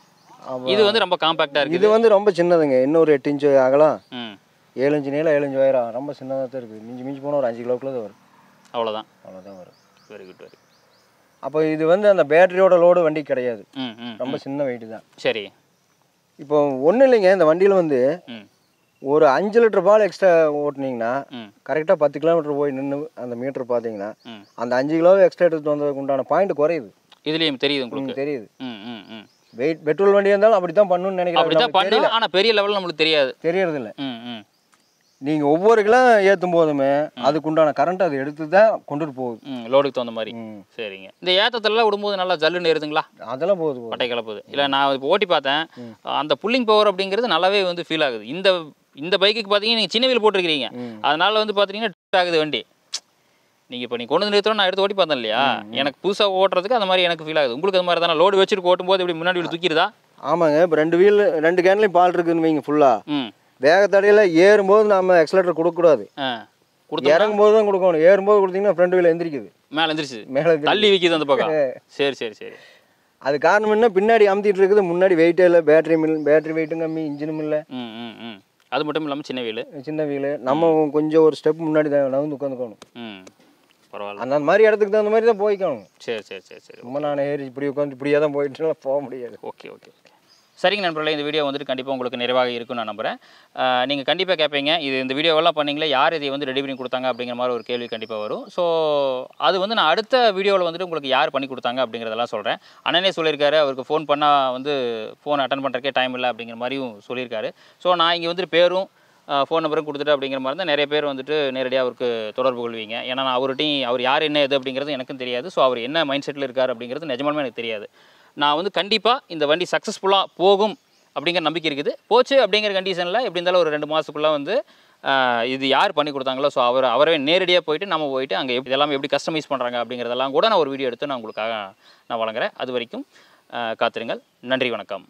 இது வந்து ரொம்ப காம்பாக்டாக இருக்குது இது வந்து ரொம்ப சின்னதுங்க இன்னொரு எட்டு இன்ச்சு அகலம் ம் ஏழு இன்ச்சு நீளம் ஏழு இன்ச்சு உயரம் ரொம்ப சின்னதாக தான் இருக்குது மிஞ்சி மிஞ்சி போனால் ஒரு அஞ்சு கிலோக்குள்ள தான் வரும் அவ்வளோதான் அவ்வளோதான் வரும் வெரி குட் வெரி அப்போ இது வந்து அந்த பேட்டரியோட லோடு வண்டி கிடையாது ம் ம் ரொம்ப சின்ன வெயிட் தான் சரி இப்போ ஒன்றும் இல்லைங்க இந்த வண்டியில் வந்து ம் ஒரு அஞ்சு லிட்டர் பால் எக்ஸ்ட்ரா ஓட்டுனீங்கன்னா ம் கரெக்டாக பத்து கிலோமீட்டர் போய் நின்று அந்த மீட்டர் பார்த்தீங்கன்னா ம் அந்த அஞ்சு கிலோ எக்ஸ்ட்ரா எடுத்துட்டு வந்ததுக்கு உண்டான பாயிண்ட் குறையுது இதுலேயும் தெரியுது உங்களுக்கு ம், தெரியுது ம் ம் ம் வெயிட் பெட்ரோல் வண்டியாக இருந்தாலும் அப்படி தான் பண்ணணும்னு அப்படி தான் நினைக்கிறேன் பண்ணும் ஆனால் பெரிய லெவலில் நம்மளுக்கு தெரியாது தெரியறது இல்லை ம் ம் நீங்கள் ஒவ்வொரு கிலோ ஏற்றும் போதுமே அதுக்கு உண்டான கரண்ட் அது எடுத்து தான் கொண்டுட்டு போகுது ம் லோடுக்கு தகுந்த மாதிரி ம். சரிங்க இந்த ஏத்தத்துலலாம் விடும்போது நல்லா ஜல்லுன்னு ஏறுதுங்களா அதெல்லாம் போகுது போகுது பட்டை கலப்புது இல்லை நான் இப்போ ஓட்டி பார்த்தேன் அந்த புல்லிங் பவர் அப்படிங்கிறது நல்லாவே வந்து ஃபீல் ஆகுது இந்த இந்த பைக்குக்கு பார்த்தீங்கன்னா நீங்கள் சின்ன வீல் போட்டிருக்கிறீங்க ம். அதனால வந்து பார்த்தீங்கன்னா ட்ரிப் ஆகுது வண்டி நீங்கள் இப்போ நீங்கள் கொண்டு வந்து நிறுத்தணும் நான் எடுத்து ஓட்டி பார்த்தேன் இல்லையா எனக்கு புதுசாக ஓட்டுறதுக்கு அந்த மாதிரி எனக்கு ஃபீல் ஆகுது உங்களுக்கு அது மாதிரி தானே லோடு வச்சுட்டு ஓட்டும்போது இப்படி முன்னாடி வீடு தூக்கிடுதா ஆமாங்க இப்போ ரெண்டு வீல் ரெண்டு கேன்லையும் பால் இருக்குன்னு வைங்க ஃபுல்லாக ம் வேகத்தடையில் ஏறும்போது நம்ம எக்ஸலேட்டர் கொடுக்கக்கூடாது ஆ கொடுத்து இறங்கும்போது தான் கொடுக்கணும் ஏறும்போது கொடுத்தீங்கன்னா ஃப்ரண்ட் வீல் எந்திரிக்குது மேலே எந்திரிச்சு மேலே தள்ளி விற்கிது அந்த பக்கம் சரி சரி சரி அது காரணம் என்ன பின்னாடி அமுத்திட்டு இருக்குது முன்னாடி வெயிட்டே இல்லை பேட்டரி மில் பேட்டரி வெயிட்டும் கம்மி இன்ஜினும் இல்லை ம் ம் ம் அது மட்டும் இல்லாமல் சின்ன வீல் சின்ன வீல் நம்ம கொஞ்சம் ஒரு ஸ்டெப் முன்னாடி தான் நகர்ந்து உட்காந்துக்கணும் ம் பரவாயில்ல அந்த மாதிரி இடத்துக்கு தகுந்த மாதிரி தான் போய்க்கணும் சரி சரி சரி சரி சும்மா நான் ஏறி இப்படி உட்காந்து இப்படியே தான் போயிட்டு போக முடியாது ஓகே ஓகே ஓகே சரிங்க நண்பர்களே இந்த வீடியோ வந்துட்டு கண்டிப்பாக உங்களுக்கு நிறைவாக இருக்கும்னு நான் நம்புகிறேன் நீங்கள் கண்டிப்பாக கேட்பீங்க இது இந்த வீடியோவெல்லாம் பண்ணீங்களே யார் இதை வந்து ரெடி பண்ணி கொடுத்தாங்க அப்படிங்கிற மாதிரி ஒரு கேள்வி கண்டிப்பாக வரும் ஸோ அது வந்து நான் அடுத்த வீடியோவில் வந்துட்டு உங்களுக்கு யார் பண்ணி கொடுத்தாங்க அப்படிங்கிறதெல்லாம் சொல்கிறேன் அண்ணனே சொல்லியிருக்காரு அவருக்கு ஃபோன் பண்ணால் வந்து ஃபோன் அட்டன் பண்ணுறக்கே டைம் இல்லை அப்படிங்கிற மாதிரியும் சொல்லியிருக்காரு ஸோ நான் இங்கே வந்துட்டு பேரும் ஃபோன் நம்பரும் கொடுத்துட்டு அப்படிங்கிற மாதிரி தான் நிறைய பேர் வந்துட்டு நேரடியாக அவருக்கு தொடர்பு கொள்வீங்க ஏன்னா நான் அவர்கிட்டையும் அவர் யார் என்ன எது அப்படிங்கிறது எனக்கும் தெரியாது ஸோ அவர் என்ன மைண்ட் செட்டில் இருக்கார் அப்படிங்கிறது நிஜமாலுமே எனக்கு தெரியாது நான் வந்து கண்டிப்பாக இந்த வண்டி சக்ஸஸ்ஃபுல்லாக போகும் அப்படிங்கிற நம்பிக்கை இருக்குது போச்சு அப்படிங்கிற கண்டிஷனில் எப்படி இருந்தாலும் ஒரு ரெண்டு மாதத்துக்குள்ளே வந்து ஆஹ், இது யார் பண்ணி கொடுத்தாங்களோ ஸோ அவர் அவரே நேரடியாக போயிட்டு நம்ம போயிட்டு அங்கே எப்படி இதெல்லாம் எப்படி கஸ்டமைஸ் பண்ணுறாங்க அப்படிங்கிறதெல்லாம் கூட நான் ஒரு வீடியோ எடுத்து நான் உங்களுக்காக நான் வழங்குறேன் அது வரைக்கும் ஆஹ், காத்திருங்கள் நன்றி வணக்கம்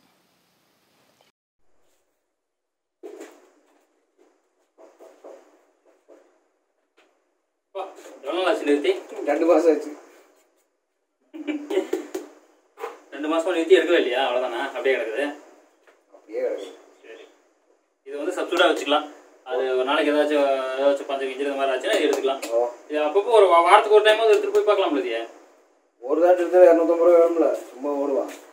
நிறுத்தி ரெண்டு மாதம் ஆச்சு ரெண்டு மாசமா நிறுத்தி எடுக்கவே இல்லையா அவ்வளோதானா அப்படியே கிடக்குது அப்படியே சரி இது வந்து சப்ஸ்டியூட்டாக வச்சுக்கலாம் அது ஒரு நாளைக்கு ஏதாச்சும் ஏதாச்சும் பஞ்சு கிஞ்சு இந்த மாதிரி ஆச்சுன்னா இது எடுத்துக்கலாம் இது அப்பப்போ ஒரு வா- வாரத்துக்கு ஒரு டைம் எடுத்துட்டு போய் பார்க்கலாம் இல்லையா ஒரு தாட்டு எடுத்து இரநூத்தம்பது ரூபா வேணும்ல சும்மா ஓடுவான்